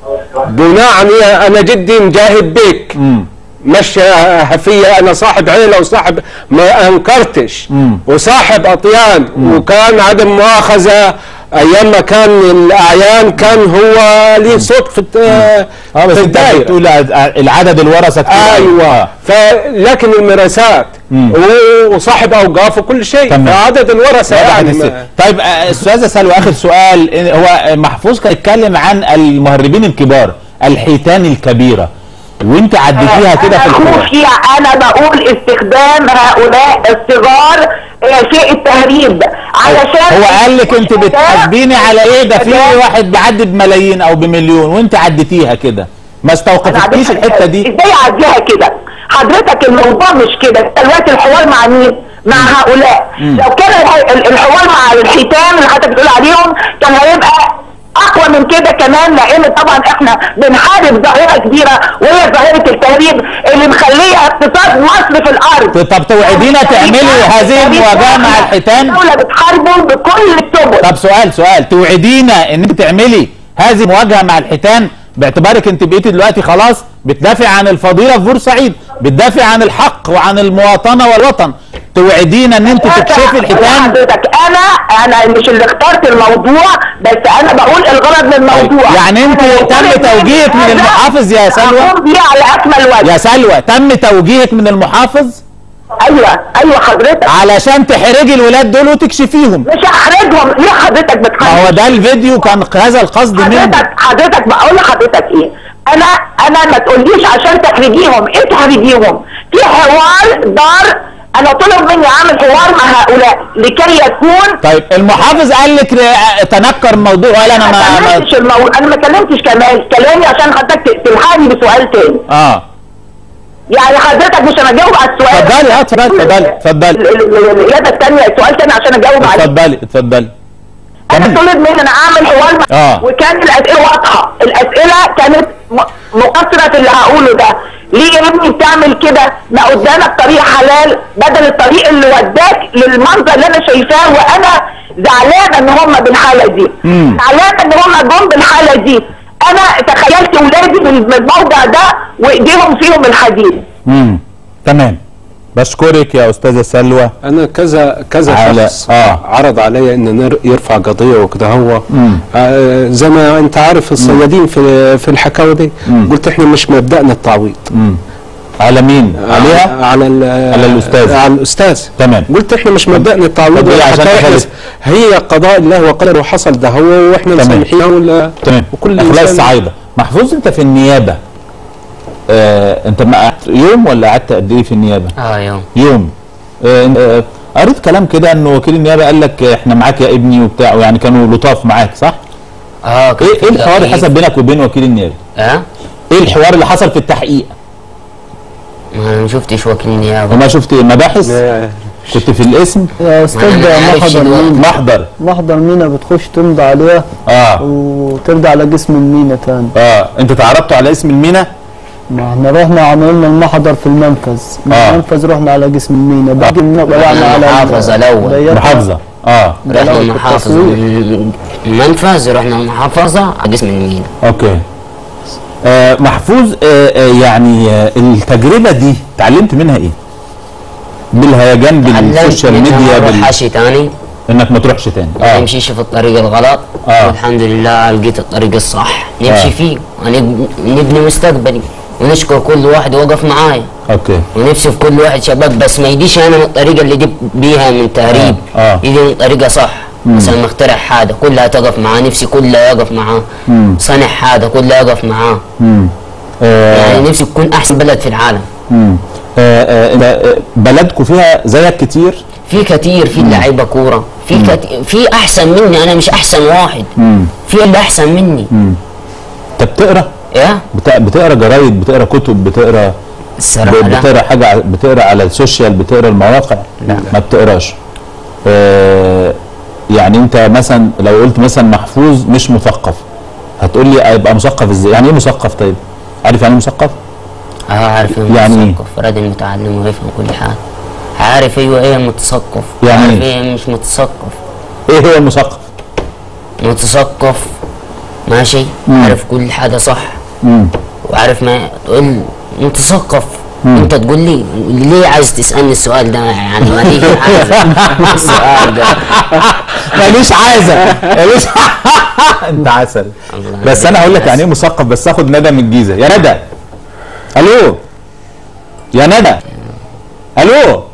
بناء على انا جدي مجاهد بيك مم. مش هفية انا صاحب عيله وصاحب ما انكرتش مم. وصاحب اطيان وكان عدم مؤاخذه ايام ما كان الاعيان كان هو ليه صوت في الت- اه بس في انت الدائره بتقول العدد الورثه كتير ايوه فلكن الميراثات مم. و- وصاحب اوقاف وكل شيء تمام. فعدد الورثه واضح يعني إن ما- الس- طيب آه، استاذه سلوى اخر سؤال إن- هو محفوظ كان اتكلم عن المهربين الكبار الحيتان الكبيره وانت عديتيها كده في انا القرآن اخوكي انا بقول استخدام هؤلاء الصغار آه، شيء التهريب علشان هو قال لك انت بتحاسبيني على ايه ده في واحد بيعدي بملايين او بمليون وانت عديتيها كده ما استوقفتكيش الحته دي ازاي اعديها كده حضرتك الموضوع مش كده انت دلوقتي الحوار مع مين مع هؤلاء لو كان الح- ال- الحوار مع الحيتان اللي حضرتك بتقول عليهم كان هيبقى اقوى من كده كمان لان طبعا احنا بنحارب ظاهره كبيره وهي ظاهره التهريب اللي مخليه اقتصاد مصر في الارض طب توعدينا تعملي هذه المواجهه مع الحيتان الدوله بتحاربه بكل السبل طب سؤال سؤال توعدينا ان انت تعملي هذه المواجهه مع الحيتان باعتبارك انت بقيتي دلوقتي خلاص بتدافع عن الفضيله في بورسعيد بتدافع عن الحق وعن المواطنه والوطن توعدينا ان انت تكشفي الحيتان حضرتك انا انا مش اللي اخترت الموضوع بس انا بقول الغرض من الموضوع يعني انت أنا تم بقول إن توجيهك من هذا المحافظ يا سلوى؟ أقوم بيه على اكمل وجه يا سلوى تم توجيهك من المحافظ ايوه ايوه حضرتك علشان تحرجي الولاد دول وتكشفيهم مش هحرجهم ليه حضرتك ما هو بتحرج ده الفيديو كان هذا القصد منه حضرتك حضرتك بقول لحضرتك ايه انا انا ما تقوليش عشان تحرجيهم ايه تحرجيهم في حوار دار انا طلب مني اعمل حوار مع هؤلاء لكي يكون طيب المحافظ قال لك ر- تنكر الموضوع وقال انا ما ما, ما كلمتش المو... انا ما كلمتش كمان كلامي عشان حضرتك تلحقني بسؤال تاني اه يعني حضرتك مش هنجاوب على السؤال اتفضلي اه اتفضلي اتفضلي اتفضلي ال- ال- ال- الاجابه الثانيه السؤال تاني عشان اجاوب عليه اتفضلي اتفضلي انا كمل. طلب مني انا اعمل حوار مع- آه. وكانت الاسئله واضحه الاسئله كانت م- مقصره في اللي هقوله ده ليه يا ابني بتعمل كده ما قدامك طريق حلال بدل الطريق اللي وداك للمنظر اللي انا شايفاه وانا زعلانه ان هم بالحاله دي مم. زعلانه ان هم جم بالحاله دي انا تخيلت ولادي بال- بالموضع ده وايديهم فيهم الحديد امم تمام بشكرك يا استاذه سلوى انا كذا كذا على- شخص آه. عرض عليا ان نر- يرفع قضيه وكده هو مم. آه زي ما انت عارف الصيادين في في الحكاوي دي قلت احنا مش مبدأنا التعويض امم على مين عليها على ال- على الأستاذ. على الاستاذ تمام قلت احنا مش مبدأنا التعويض طب ليه؟ عشان والحكاية إحنا- تخلص. هي قضاء الله وقدره وحصل ده هو واحنا تمام. مسامحين ولا تمام وكل اخلاص إنسان- صعيده محفوظ انت في النيابه آه انت ما قعدت يوم ولا قعدت قد ايه في النيابه اه يوم يوم آه آه قريت كلام كده ان وكيل النيابه قال لك احنا معاك يا ابني وبتاع يعني كانوا لطاف معاك صح اه كان ايه في ايه الحوار اللي تحقيق. حصل بينك وبين وكيل النيابه اه ايه الحوار اللي حصل في التحقيق ما انا ما شفتش وكيل النيابه وما شفت مباحث آه، كنت في الاسم يا استاذ أنا ده عارف محضر شنو. مين محضر محضر مينا بتخش تمضي عليها اه وترجع على جسم المينا تاني اه انت تعرضتوا على اسم المينا ما احنا رحنا عملنا المحضر في المنفذ من آه. المنفذ رحنا على جسم المينا بعد ما طلعنا على المحافظة الأول. ضيقنا- محافظه اه رحنا في المحافظة التصوير. من المنفذ رحنا المحافظة على قسم المينا اوكي آه محفوظ آه آه يعني آه التجربه دي اتعلمت منها ايه بالهيجان بالسوشيال تعلمت ميديا ما بال... اروحش تاني انك ما تروحش تاني ما اه نمشيش في الطريق الغلط آه. والحمد لله لقيت الطريق الصح آه. نمشي فيه ونبني مستقبلي ونشكر كل واحد وقف معايا اوكي ونفسي في كل واحد شباب بس ما يجيش انا من الطريقه اللي دي بيها من تهريب آه، آه. يجي من طريقه صح مثلا مخترع حاجه كلها تقف معاه نفسي كلها يقف معاه مم. صانع حاجه كلها يقف معاه مم. آه يعني نفسي تكون احسن بلد في العالم مم. آه آه آه، بلدكم فيها زيك كتير في كتير في لعيبه كوره في كتير في احسن مني انا مش احسن واحد مم. في اللي احسن مني انت بتقرا يا بت- بتقرا جرايد بتقرا كتب بتقرا الصراحه ب- لا بتقرا حاجه ع- بتقرا على السوشيال بتقرا المواقع لا. ما بتقراش آه يعني انت مثلا لو قلت مثلا محفوظ مش مثقف هتقول لي هيبقى مثقف ازاي يعني ايه مثقف طيب عارف يعني ايه مثقف اه عارف ايه يعني إيه؟ متثقف راجل متعلم ويفهم كل حاجه عارف ايوه ايه متثقف يعني عارف إيه؟ ايه مش متثقف ايه هو المثقف متثقف ماشي مم. عارف كل حاجه صح مم. وعارف ما تقول متثقف انت تقول لي ليه عايز تسالني السؤال ده يعني ما ليه عايز السؤال ده ماليش عايزه ماليش انت عسل الله بس انا هقول لك يعني ايه مثقف بس اخد ندى من الجيزه يا ندى الو يا ندى الو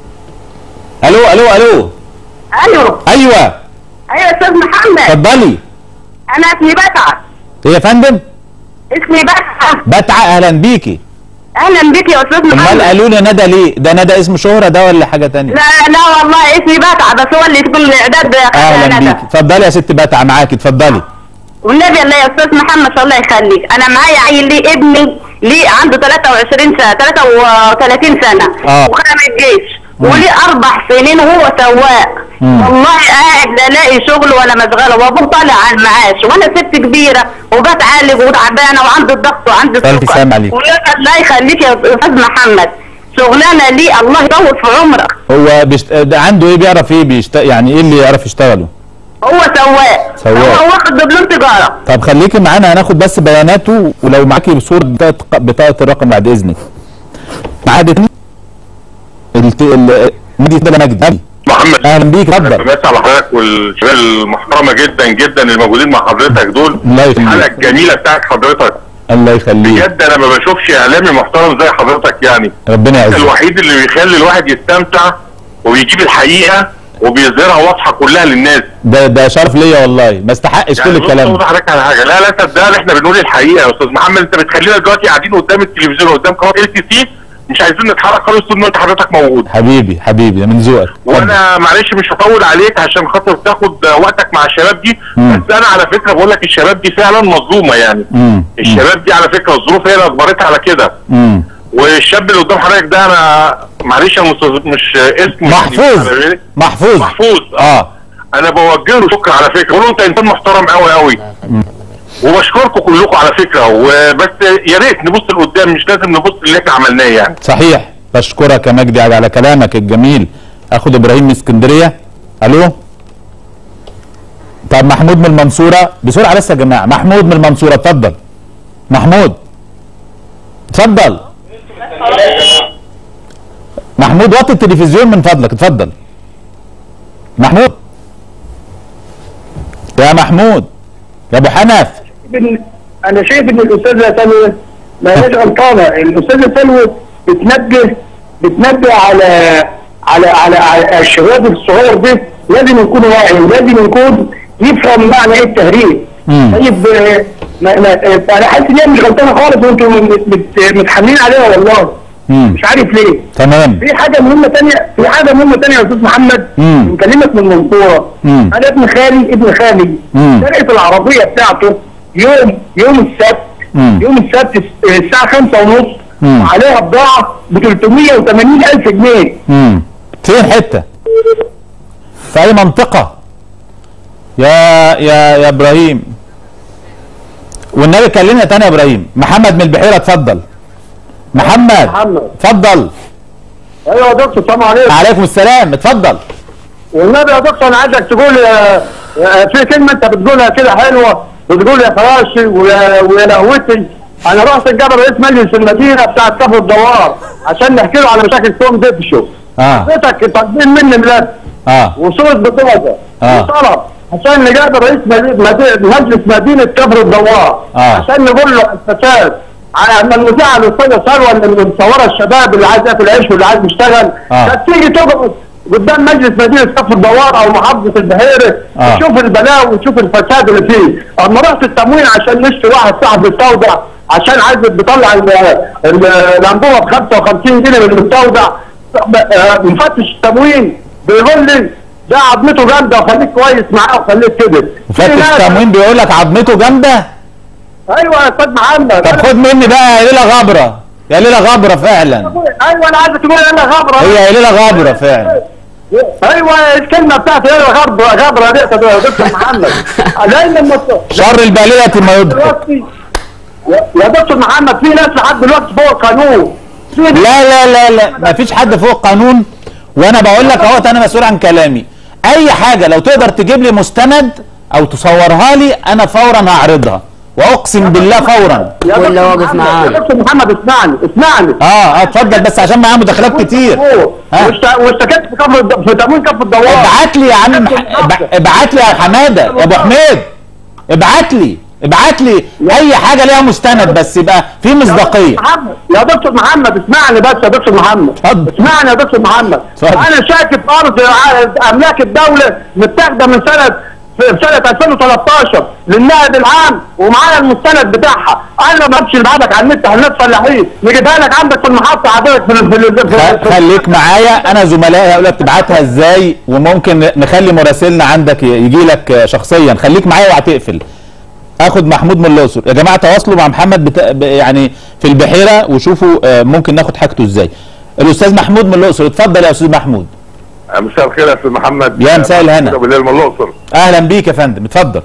الو الو الو ايوه ايوه ايوه يا استاذ محمد اتفضلي انا اسمي بسعة ايه يا فندم اسمي بسعة بتعة اهلا بيكي اهلا بك يا استاذ امال محمد قالوا لي ندى ليه ده ندى اسم شهرة ده ولا حاجة تانية لا لا والله اسمي بسعة بس هو اللي تقول الاعداد اهلا ندى. بيكي اتفضلي يا ست بتعة معاكي اتفضلي والنبي الله يا استاذ محمد الله يخليك انا معايا عيل لي ابني ليه عنده 23 سنه 33 سنه آه. وخدم الجيش وليه اربع سنين وهو سواق مم. والله قاعد لا لاقي شغل ولا مشغله وابوه طالع على المعاش وانا ست كبيره وبتعالج وتعبانه وعندي الضغط وعندي ألف السكر سلام عليك. ويا الله يخليك يا استاذ محمد شغلانه ليه الله يطول في عمرك هو بيشت... ده عنده ايه بيعرف ايه بيشت... يعني ايه اللي يعرف يشتغله هو سواق سواق. هو واخد دبلوم تجاره طب خليكي معانا هناخد بس بياناته ولو معاكي صورة بطاقة بطاقة الرقم بعد اذنك معاد اتنين الت... ال... نادي ده نجد محمد اهلا بيك اتفضل بس على حضرتك والشباب المحترمه جدا جدا الموجودين مع حضرتك دول الله يخليك. الحلقه الجميله بتاعت حضرتك الله يخليك بجد انا ما بشوفش اعلامي محترم زي حضرتك يعني ربنا انت يعزك الوحيد اللي بيخلي الواحد يستمتع وبيجيب الحقيقه وبيظهرها واضحه كلها للناس ده ده شرف ليا والله ما استحقش كل بص الكلام أقول ده لحضرتك على حاجه لا لا صدقني احنا بنقول الحقيقه يا استاذ محمد انت بتخلينا دلوقتي قاعدين قدام التلفزيون قدام قناه ال تي سي مش عايزين نتحرك خالص طول ما انت حضرتك موجود حبيبي حبيبي ده من ذوقك اتفضل. وانا معلش مش هطول عليك عشان خاطر تاخد وقتك مع الشباب دي مم. بس انا على فكره بقول لك الشباب دي فعلا مظلومه يعني مم. الشباب دي على فكره الظروف هي اللي اجبرتها على كده مم. والشاب اللي قدام حضرتك ده انا معلش انا مش مش اسمه محفوظ يعني محفوظ محفوظ اه انا بوجه له شكر على فكره بقول له انت انسان محترم قوي قوي وبشكركم كلكم على فكره وبس يا ريت نبص لقدام مش لازم نبص اللي احنا عملناه يعني صحيح بشكرك يا مجدي على كلامك الجميل اخد ابراهيم من اسكندريه الو طب محمود من المنصوره بسرعه بس يا جماعه محمود من المنصوره اتفضل محمود اتفضل محمود وطي التلفزيون من فضلك اتفضل محمود يا محمود يا ابو حنف إن- انا شايف ان الاستاذه سلوى ما هيش غلطانه الاستاذه سلوى بتنبه بتنبه على على على, على الشباب الصغير ده لازم يكون واعي ولازم يكون يفهم معنى ايه التهريب مم. طيب آه، ما ما آه، انا حاسس ان هي مش غلطانه خالص وانتم مت- مت- متحملين عليها والله مم. مش عارف ليه تمام في حاجه مهمه ثانيه في حاجه مهمه ثانيه يا استاذ محمد مم. مكلمك من المنصوره مم. انا ابن خالي ابن خالي مم. سرقت العربيه بتاعته يوم يوم السبت مم. يوم السبت الس- الساعه 5 ونص مم. وعليها بضاعه ب 380 الف جنيه امم فين حته في اي منطقه يا يا يا ابراهيم والنبي كلمنا تاني يا ابراهيم محمد من البحيره اتفضل محمد محمد. اتفضل ايوه يا دكتور السلام عليكم عليكم السلام اتفضل والنبي يا دكتور انا عايزك تقول آه، آه، في كلمه انت بتقولها كده حلوه بتقول يا فراشي ويا ويا لهوتي انا رحت الجبل رئيس مجلس المدينه بتاع كفر الدوار عشان نحكي له على مشاكل توم ديفشو اه حضرتك تقديم مني ملف اه وصورة بطاقة آه. وطلب عشان نجاب رئيس مدي- مدي- مجلس مدينة كفر الدوار آه. عشان نقول له الفساد على ان المذيعة الاستاذة سلوى اللي مصورة الشباب اللي عايز ياكل عيش واللي عايز يشتغل آه. كانت تيجي تقعد قدام مجلس مدينة كفر الدوار او محافظة البحيرة آه. وتشوف البلاوي وتشوف الفساد اللي فيه اما رحت التموين عشان نشتري واحد صاحب المستودع عشان عايز بيطلع ال- ال- الانبوبه ب 55 جنيه من المستودع آه، مفتش التموين بيقول لي ده عظمته جامده وخليك كويس معاه وخليك كده في مفتش ناس- التموين بيقول لك عظمته جامده ايوه يا استاذ محمد طب خد مني بقى يا ليله غبره يا ليله غبره فعلا ايوه انا عايز تقول انا غبره هي يا ليله غبره فعلا ايوه الكلمه بتاعتي هي غرب غبره دي يا دكتور محمد لان لما شر الباليه ما يضحك دلوقتي يا يا دكتور محمد في ناس لحد دلوقتي فوق القانون في لا لا لا لا ما فيش حد فوق القانون وانا بقول لك اهوت انا مسؤول عن كلامي اي حاجه لو تقدر تجيب لي مستند او تصورها لي انا فورا هعرضها واقسم بالله فورا يا ولا دكتور واقف محمد- معانا. يا دكتور محمد اسمعني اسمعني اه اه اتفضل بس عشان معاه مداخلات كتير ها. واشت- واشتكيت في كف الد- في تموين كف الدوار ابعت لي يا عم اب- ابعت لي يا حماده يا ابو حميد ابعت لي ابعت لي اي حاجه ليها مستند بس يبقى في مصداقيه محمد يا دكتور محمد اسمعني بس يا دكتور محمد اتفضل. اسمعني يا دكتور محمد اتفضل. انا شاكك في ارض ع- املاك الدوله متاخده من سنه في سنه 2013 للنائب العام ومعايا المستند بتاعها انا ما بدش نبعتك على النت على الناس فلاحين نجيبها لك عندك في المحطه حضرتك في ال- في ال- في خ- ال- خليك معايا انا زملائي هقول لك تبعتها ازاي وممكن نخلي مراسلنا عندك يجي لك شخصيا خليك معايا وهتقفل اخد محمود من الاقصر يا جماعه تواصلوا مع محمد بتا... ب- يعني في البحيره وشوفوا آه، ممكن ناخد حاجته ازاي الاستاذ محمود من الاقصر اتفضل يا استاذ محمود مساء الخير يا استاذ محمد يا مساء الهنا. ابو الليل من الاقصر اهلا بيك يا فندم اتفضل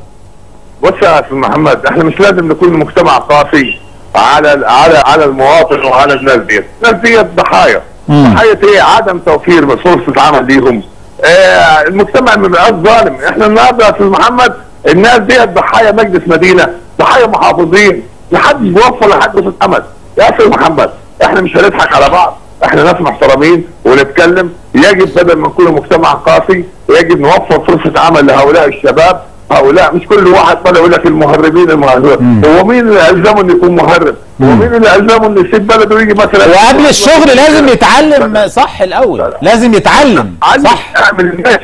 بص يا استاذ محمد احنا مش لازم نكون مجتمع قاسي على على على المواطن وعلى الناس ديت، الناس ديت ضحايا مم. ضحايا ايه؟ عدم توفير فرصه عمل ليهم آه المجتمع ما بقاش ظالم، احنا النهارده يا استاذ محمد الناس ديت ضحايا مجلس مدينه، ضحايا محافظين، محدش بيوفر لحد فرصه عمل، يا استاذ محمد احنا مش هنضحك على بعض، احنا ناس محترمين ونتكلم يجب بدل ما نكون مجتمع قاسي يجب نوفر فرصه عمل لهؤلاء الشباب هؤلاء مش كل واحد طالع يقول لك المهربين المهربين هو مين اللي الزمه انه يكون مهرب؟ هو مين اللي الزمه انه يسيب بلده ويجي مثلا وقبل الشغل لازم يتعلم صح الاول لازم يتعلم صح صح اعمل الناس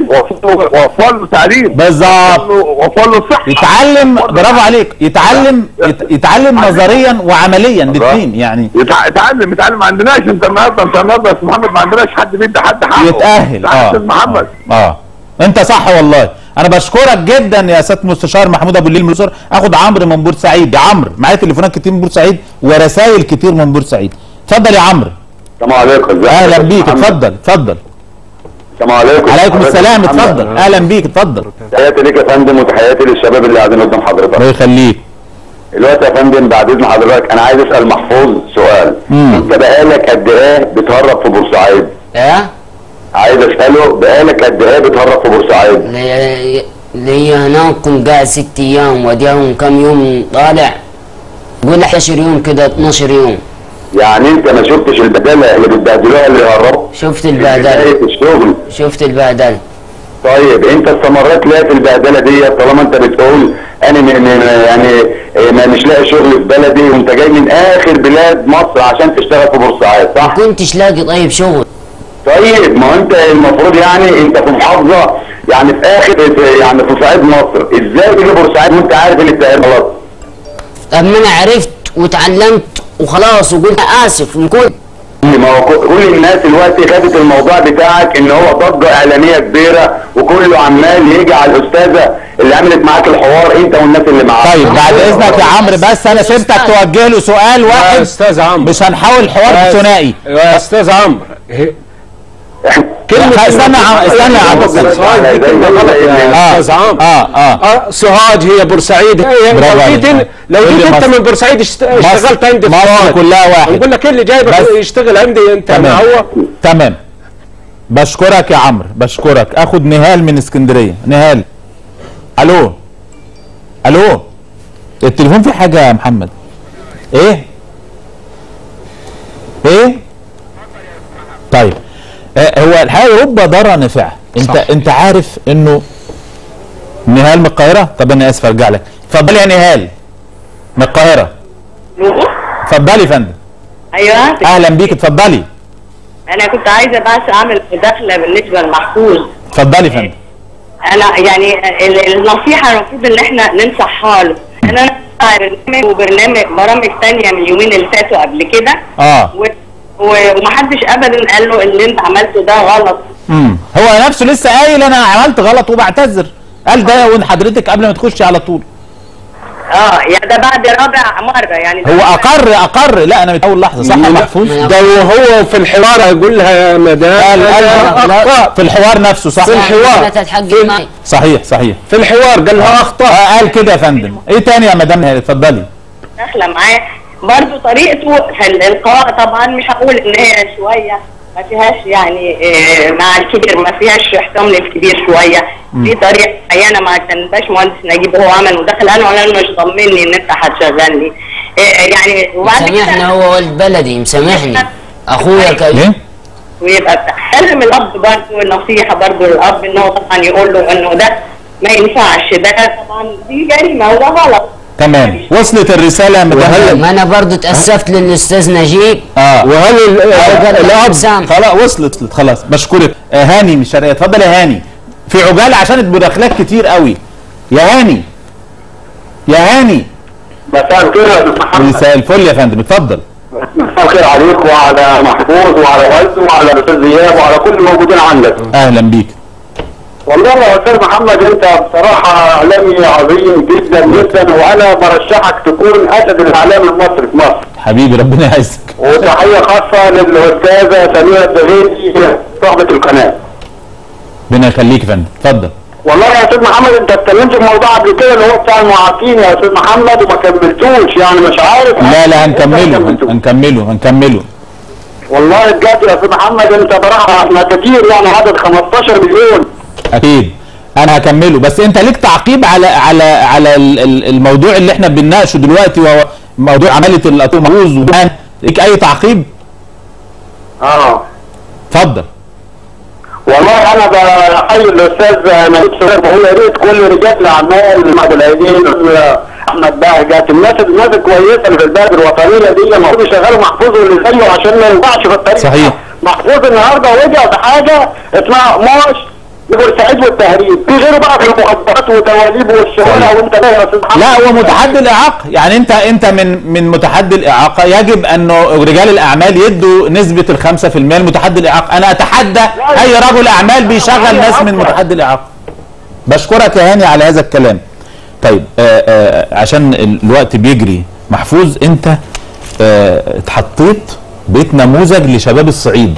وفر له تعليم بالظبط وفر له صحه يتعلم برافو عليك يتعلم يت- يتعلم نظريا وعمليا الاثنين يعني يتع- يتعلم يتعلم ما عندناش انت النهارده انت النهارده يا أستاذ محمد ما عندناش حد بيدي حد حقه يتأهل تعال يا اه أستاذ محمد اه انت صح والله انا بشكرك جدا يا سياده المستشار محمود ابو الليل من الأقصر. اخد عمرو من بورسعيد يا عمرو معايا تليفونات كتير من بورسعيد ورسائل كتير من بورسعيد اتفضل يا عمرو السلام عليكم ازيك يا اهلا أستاذ بيك محمد؟ اتفضل اتفضل السلام عليكم عليكم حضرتك السلام محمد. اتفضل اهلا بيك اتفضل تحياتي ليك يا فندم وتحياتي للشباب اللي قاعدين قدام حضرتك الله يخليك دلوقتي يا فندم بعد اذن حضرتك انا عايز اسال محفوظ سؤال مم. انت بقالك قد ايه بتهرب في بورسعيد ايه عايز اساله بقالك قد ايه بتهرب في بورسعيد لي لي هناك كنت قاعد ست ايام وديهم كم يوم طالع قول 11 يوم كده 12 يوم يعني انت ما شفتش البداله اللي بتبهدلوها اللي يهربوا شفت في البهدله بدايه الشغل شفت البهدله طيب انت استمريت ليه في البهدله دي طالما انت بتقول انا م- م- يعني اه، ما مش لاقي شغل في بلدي وانت جاي من اخر بلاد مصر عشان تشتغل في بورسعيد صح؟ كنتش لاقي طيب شغل طيب ما هو انت المفروض يعني انت في محافظه يعني في اخر في يعني في صعيد مصر ازاي تيجي بورسعيد وانت عارف ان التأهيل غلط؟ اما انا عرفت وتعلمت وخلاص وقلت اسف لكل ما هو ك- كل الناس دلوقتي خدت الموضوع بتاعك ان هو ضجه اعلاميه كبيره وكله عمال يجي على الاستاذه اللي عملت معاك الحوار انت والناس اللي معاك طيب بعد اذنك يا عمرو بس انا سبتك توجه له سؤال يا واحد استاذ عمرو مش هنحاول الحوار ثنائي يا استاذ عمرو هي- كلمة استنى يا عم- استنى يا عم سؤال دي كلمة غلط يا آه. استاذ عمرو اه اه آه، سوهاج هي بورسعيد هي برافو لو جيت عليك. لو قول جيت لي انت مصر. من بورسعيد اشت- مصر- اشتغلت عندي في مصر سوهاج. كلها واحد. نقول لك ايه اللي جايبك بس. يشتغل عندي انت تمام معوق تمام بشكرك يا عمرو بشكرك اخد نهال من اسكندريه نهال الو الو التليفون فيه حاجه يا محمد ايه ايه طيب آه هو الحقيقه رب ضاره نافعه انت صح. انت عارف انه نهال من القاهره طب انا اسف ارجع لك اتفضلي يا نهال من القاهره اتفضلي يا فندم ايوه اهلا بيك اتفضلي انا كنت عايزه بس اعمل مداخله بالنسبه للمحفوظ اتفضلي يا فندم انا يعني ال- النصيحه المفروض ان احنا ننصحها له ان انا برنامج وبرنامج برامج تانية من اليومين اللي فاتوا قبل كده اه و- و- ومحدش ابدا قال له اللي انت عملته ده غلط امم هو نفسه لسه قايل انا عملت غلط وبعتذر قال ده وان حضرتك قبل ما تخشي على طول اه يعني ده بعد رابع مره يعني ده هو اقر اقر لا انا من اول لحظه صح يا محفوظ ده وهو في الحوار هيقول لها يا مدام قال أنا قال أخطأت. في الحوار نفسه صح في الحوار لا تتحجج معي صحيح صحيح في الحوار قال لها اخطا آه، قال كده يا فندم ايه تاني يا مدام هاني اتفضلي داخله معاه برضه طريقته في الالقاء طبعا مش هقول ان هي شويه ما فيهاش يعني آه، مع الكبير ما فيهاش احترام للكبير شويه في طريقه معينه مع كان الباشمهندس نجيب هو عمل مداخله انا ولا مش ضمني ان انت هتشغلني آه، يعني وبعد مسامحني كده هو ولد بلدي مسامحني اخويا كريم ليه ويبقى بتحترم الاب برضه النصيحه برضه للاب ان هو طبعا يقول له انه ده ما ينفعش ده طبعا دي جريمه وده غلط تمام وصلت الرساله يا مدام هاني؟ ما انا برضو اتاسفت للاستاذ نجيب اه وهل ال- قال الاب سام خلاص وصلت وصلت، خلاص بشكرك آه هاني من الشرقيه اتفضل يا هاني في عجاله عشان المداخلات كتير قوي يا هاني يا هاني مساء الخير يا استاذ محمد مساء الفل يا فندم اتفضل مساء الخير عليك وعلى محفوظ وعلى والده وعلى الاستاذ زياد وعلى كل الموجودين عندك اهلا بيك والله يا استاذ محمد انت بصراحه اعلامي عظيم جدا جدا وانا برشحك تكون اسد الاعلام المصري في مصر حبيبي ربنا يعزك وتحيه خاصه للاستاذه سميره الدغيدي صاحبه القناه ربنا يخليك يا فندم اتفضل والله يا استاذ محمد انت اتكلمت في موضوع قبل كده اللي هو بتاع المعاقين يا استاذ محمد وما كملتوش يعني مش عارف لا لا هنكمله كملتوه. هنكمله هنكمله والله بجد يا استاذ محمد انت بصراحه احنا كتير يعني عدد 15 مليون اكيد انا هكمله بس انت ليك تعقيب على على على ال- ال- الموضوع اللي احنا بنناقشه دلوقتي وهو موضوع عمليه الاطوم مهوز وبان ليك اي تعقيب اه اتفضل والله انا بحيي الاستاذ نجيب سرير بقول يا ريت كل رجال الاعمال محمد العيدين احمد بهجت الناس الناس الكويسه اللي في البلد الوطنيه دي المفروض يشغلوا محفوظ واللي زيه عشان ما ينفعش في الطريق صحيح. محفوظ النهارده وجع بحاجه اسمها موش بورسعيد والتهريب في غيره بقى في المخدرات والدواليب والشوارع وانت لا يا استاذ محمد لا هو متحدي الاعاقه يعني انت انت من من متحدي الاعاقه يجب انه رجال الاعمال يدوا نسبه ال 5% لمتحدي الاعاقه انا اتحدى اي رجل اعمال بيشغل ناس من متحدي الاعاقه بشكرك يا هاني على هذا الكلام طيب آآ آآ عشان الوقت بيجري محفوظ انت آه، اتحطيت بيت نموذج لشباب الصعيد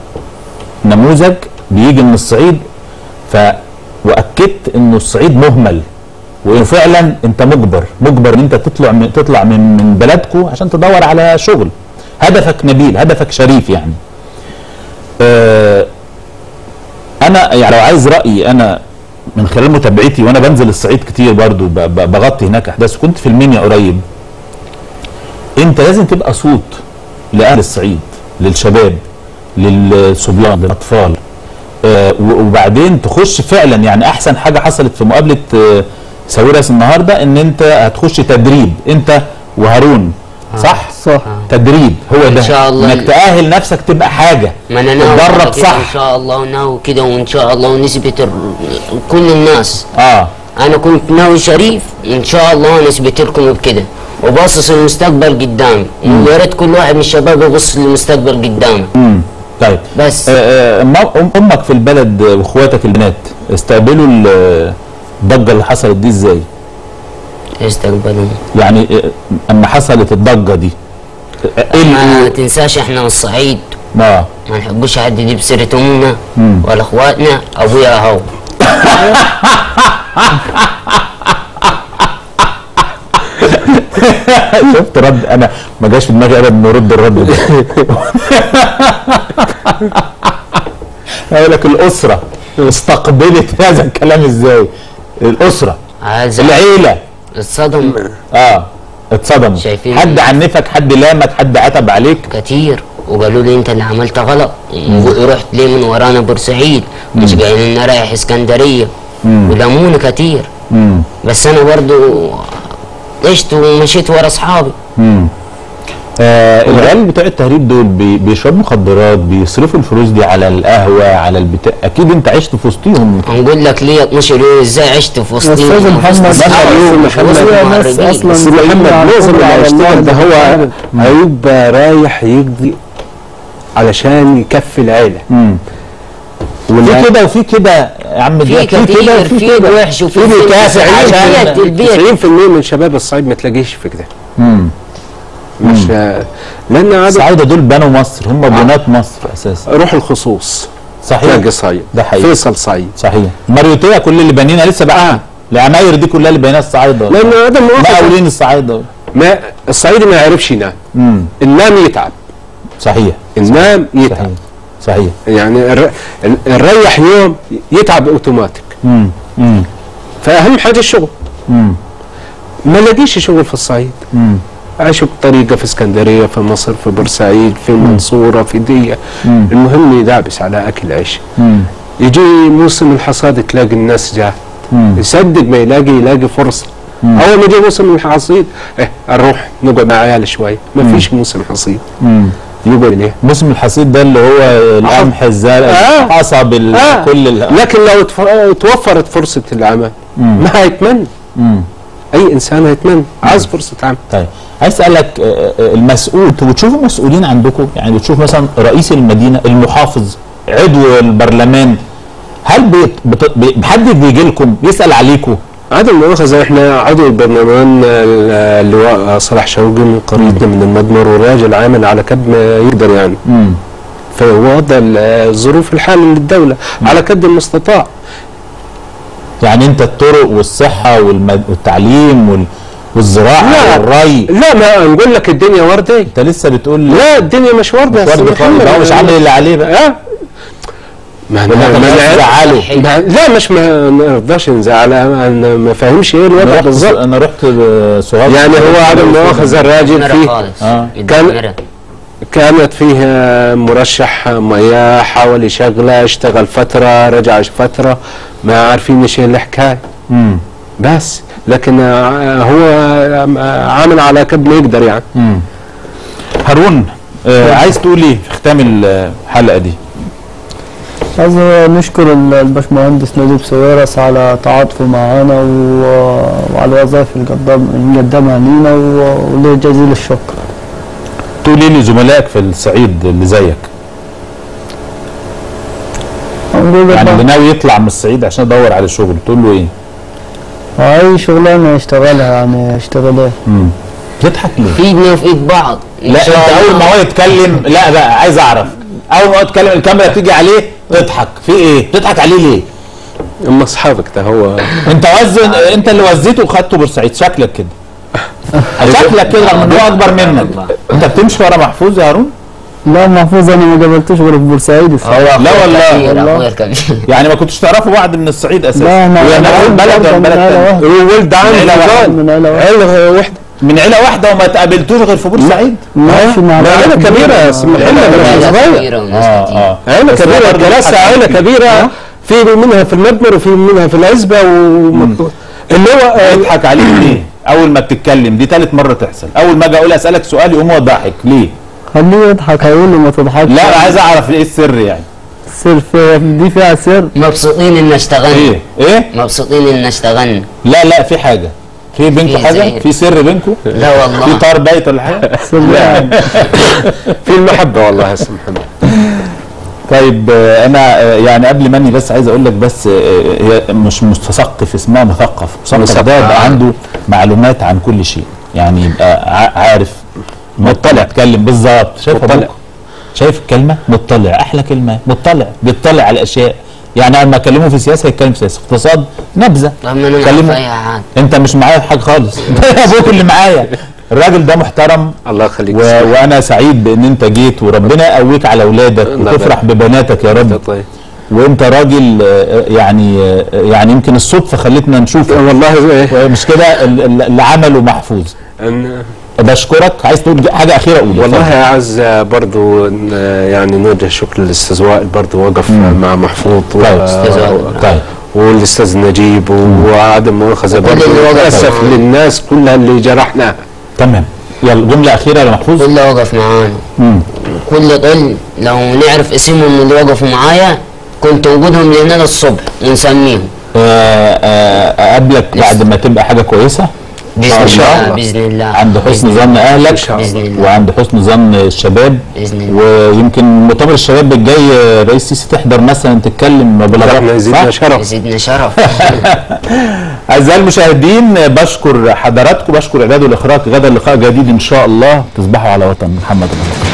نموذج بيجي من الصعيد ف واكدت انه الصعيد مهمل وفعلا انت مجبر مجبر ان انت تطلع من تطلع من من بلدكو عشان تدور على شغل هدفك نبيل هدفك شريف يعني آه انا يعني لو عايز رايي انا من خلال متابعتي وانا بنزل الصعيد كتير برضو ب- ب- بغطي هناك احداث كنت في المنيا قريب انت لازم تبقى صوت لاهل الصعيد للشباب للصبيان للاطفال آه، و- وبعدين تخش فعلا يعني احسن حاجه حصلت في مقابله آه، ساويرس النهارده ان انت هتخش تدريب انت وهارون صح صح تدريب هو إن ده شاء الله. انك تاهل نفسك تبقى حاجه ما انا ناوي على تتدرب كده ان صح شاء الله وناوي كده وان شاء الله ونثبت ال- كل الناس اه انا كنت ناوي شريف ان شاء الله نثبت لكم بكده وباصص المستقبل قدامي ويا ريت كل واحد من الشباب يبص للمستقبل قدامه امم طيب بس آه، آه، أم- أم- امك في البلد آه، واخواتك البنات استقبلوا ال- الضجه اللي حصلت دي ازاي؟ يستقبلون يعني آه، اما حصلت الضجه دي آه، ايه ما اللي- تنساش احنا من الصعيد اه ما نحبوش حد يجيب سيرة امنا مم. ولا اخواتنا ابويا اهو شفت رد انا ما جاش في دماغي ابدا انه رد الرد ده هقول لك الاسره استقبلت هذا الكلام ازاي؟ الاسره عايز العيله الصدم اه اتصدموا شايفين حد عنفك حد لامك حد عتب عليك كتير وقالوا لي انت اللي عملت غلط ورحت ليه من ورانا بورسعيد مش قايلين لنا رايح اسكندريه ولموني كتير امم بس انا برضو عشت ومشيت ورا اصحابي امم آه العيال بتوع التهريب دول بي بيشربوا مخدرات بيصرفوا الفلوس دي على القهوه على البتاع اكيد انت عشت في وسطهم هنقول لك ليه 12 يوم ازاي عشت في وسطهم أستاذ محمد، وسط مثلا أصحابي، يوم وسط محمد، هي ناس المهرجين. أصلاً بس محمد على معظم كل اللي على الله هيشتغل ده هو ده. هيبقى رايح يقضي علشان يكفي العيله امم في كده وفي كده يا عم في دياب في كتير كده في وفي كده الوحش وفي في بيكافح البيت عشان البيت 90% من شباب الصعيد ما تلاقيش في كده مم. مش لان عدد الصعايدة دول بنوا مصر هم بنات مصر اساسا روح الخصوص صحيح تلاقي صعيد ده حقيقي فيصل صعيد صحيح ماريوتيه كل اللي بنينا لسه بقى العماير دي كلها اللي بنيها الصعايده لان عدم مؤاخذة مقاولين الصعايده ما الصعيدي ما يعرفش ينام امم النام يتعب صحيح النام يتعب صحيح صحيح يعني الر- ال- الريح يوم يتعب اوتوماتيك امم امم فاهم حاجه الشغل امم ما لاقيش شغل في الصعيد امم عاشوا بطريقه في اسكندريه في مصر في بورسعيد في المنصوره في دي مم. المهم يدعبس على اكل عيش امم يجي موسم الحصاد تلاقي الناس جاء مم. يصدق ما يلاقي يلاقي فرصه اول ما يجي موسم الحصيد اه نروح نقعد مع عيال شوي ما فيش موسم حصيد امم يقعد ليه موسم الحصيد ده اللي هو القمح الزرع آه. الحصب ال- آه. كل ال- لكن لو تف- توفرت فرصه العمل ما هيتمنى مم. اي انسان هيتمنى عايز فرصه عمل طيب عايز اسالك آه، آه، المسؤول انتوا بتشوفوا مسؤولين عندكم يعني بتشوف مثلا رئيس المدينه المحافظ عضو البرلمان هل بيت- بت- بي- حد بيجي لكم يسال عليكم عدم المؤاخذة احنا عضو البرلمان ال- اللواء صلاح شوقي من قريتنا من المدمر وراجل عامل على قد ما يقدر يعني امم فوضع الظروف الحالة للدولة على قد المستطاع يعني انت الطرق والصحه والمد... والتعليم وال... والزراعه لا. والري لا ما نقول لك الدنيا وردة انت لسه بتقول لي لا الدنيا مش وردة يا مش أستاذ ورد خالص محمد. ده هو مش عامل اللي عليه بقى اه ما ولا ما- انت ما- مش عايز تزعله ما- لا مش ما نرضاش نزعل انا ما فاهمش ايه انا الوضع رحت بالظبط انا رحت سوهاج يعني هو عدم المؤاخذة الراجل مدمرة فيه خالص آه. مدمرة. كانت فيه مرشح مياه حاول يشغله اشتغل فترة رجع فترة ما عارفين ايش الحكاية امم بس لكن آه، هو آه، عامل على قد ما يقدر يعني امم هارون آه عايز تقول ايه في ختام الحلقه دي عايز نشكر ال- الباشمهندس نجيب سويرس على تعاطفه معانا و- وعلى الوظائف اللي قدم اللي قدمها لينا و- وله جزيل الشكر تقول ايه لزملائك في الصعيد اللي زيك نقول يعني اللي له ناوي يطلع من الصعيد عشان يدور على شغل تقول له ايه اي شغلانه يشتغلها يعني يشتغل ايه امم تضحك ليه في ايدنا وفي ايد بعض إن لا انت شاء اول الله. ما هو يتكلم لا بقى عايز اعرف اول ما هو يتكلم الكاميرا تيجي عليه تضحك في ايه تضحك عليه ليه اما اصحابك ده هو انت وزن انت اللي وزيته وخدته بورسعيد شكلك كده شكلك كده رغم ان هو اكبر منك انت بتمشي ورا محفوظ يا هارون لا محفوظ انا ما قابلتوش غير في بورسعيد الصراحه هو لا أخويا والله. الكبير، والله. أخويا الكبير يعني ما كنتش تعرفوا بعض من الصعيد اساسا لا انا ويا نفس البلد ولا من بلد عيلة تاني واحدة. ولد عم عيلة واحدة. من عيلة واحدة عيلة واحدة من عيله واحده وما تقابلتوش غير في بورسعيد ماشي مع لا عيلة كبيرة يا سي محمد عيلة مش صغير كبيرة وناس اه كتير اه عيلة بس هو كبيرة برضه ثلاثة بيضحك عيلة عليك. كبيرة في منها في المدمر وفي منها في العزبة و اللي هو آه، يضحك عليك ليه؟ اول ما بتتكلم دي ثالث مره تحصل، اول ما اجي اقول اسالك سؤال يقوم هو ضاحك ليه؟ خليه يضحك هيقول له ما تضحكش لا انا عايز اعرف ايه السر يعني؟ السر في دي فيها سر مبسوطين ان اشتغلنا ايه؟ ايه؟ مبسوطين ان اشتغلنا لا لا في حاجه في بينكم في حاجه؟ زهير. في سر بينكم؟ لا في والله طار بايت ولا حاجه؟ سر يعني في المحبة والله يا سي محمد طيب آه، انا آه، يعني قبل ما اني بس عايز اقول لك بس آه، هي مش مثقف اسمها مثقف مثقف مثقف. ده يبقى عنده معلومات عن كل شيء يعني يبقى ع- عارف مطلع اتكلم بالظبط شايف مطلع. أبوك؟ شايف الكلمه مطلع احلى كلمه مطلع بيطلع على الاشياء يعني لما اكلمه في سياسه يتكلم في سياسه اقتصاد نبذه طب ما انا معاك كلمه في اي حاجة انت مش معايا في حاجه خالص ده ابوك اللي معايا الراجل ده محترم الله يخليك و... وانا سعيد بان انت جيت وربنا يقويك على اولادك الله وتفرح ببناتك يا رب طيب وانت راجل آه، يعني آه، يعني يمكن الصدفه خلتنا نشوفك والله إيه، مش كده ال- ال- اللي عمله محفوظ أن- بشكرك عايز تقول حاجه اخيره قول والله يا عز برضو إن- يعني نوجه شكر للاستاذ وائل برضو وقف مع محفوظ و- طيب أستاذ وائل. طيب والاستاذ نجيب وعدم مؤاخذه وكل برضو اللي وقف للاسف معاه. للناس كلها اللي جرحناها تمام يلا جمله اخيره يا محفوظ كل وقف معانا مم. كل طل لو نعرف اسمهم اللي وقفوا معايا كنت وجودهم لهنا للصبح ونسميهم آه، آه، اقابلك بعد ما تبقى حاجه كويسه باذن إن شاء الله الله. باذن الله عند حسن بإذن ظن الله. اهلك شاء الله. بإذن الله. وعند حسن ظن الشباب بإذن الله. ويمكن مؤتمر الشباب الجاي رئيس السيسي تحضر مثلا تتكلم احنا بلغات يزيدنا صح؟ شرف يزيدنا شرف اعزائي المشاهدين بشكر حضراتكم بشكر اعداد والاخراج غدا اللقاء جديد ان شاء الله تصبحوا على وطن محمد رمضان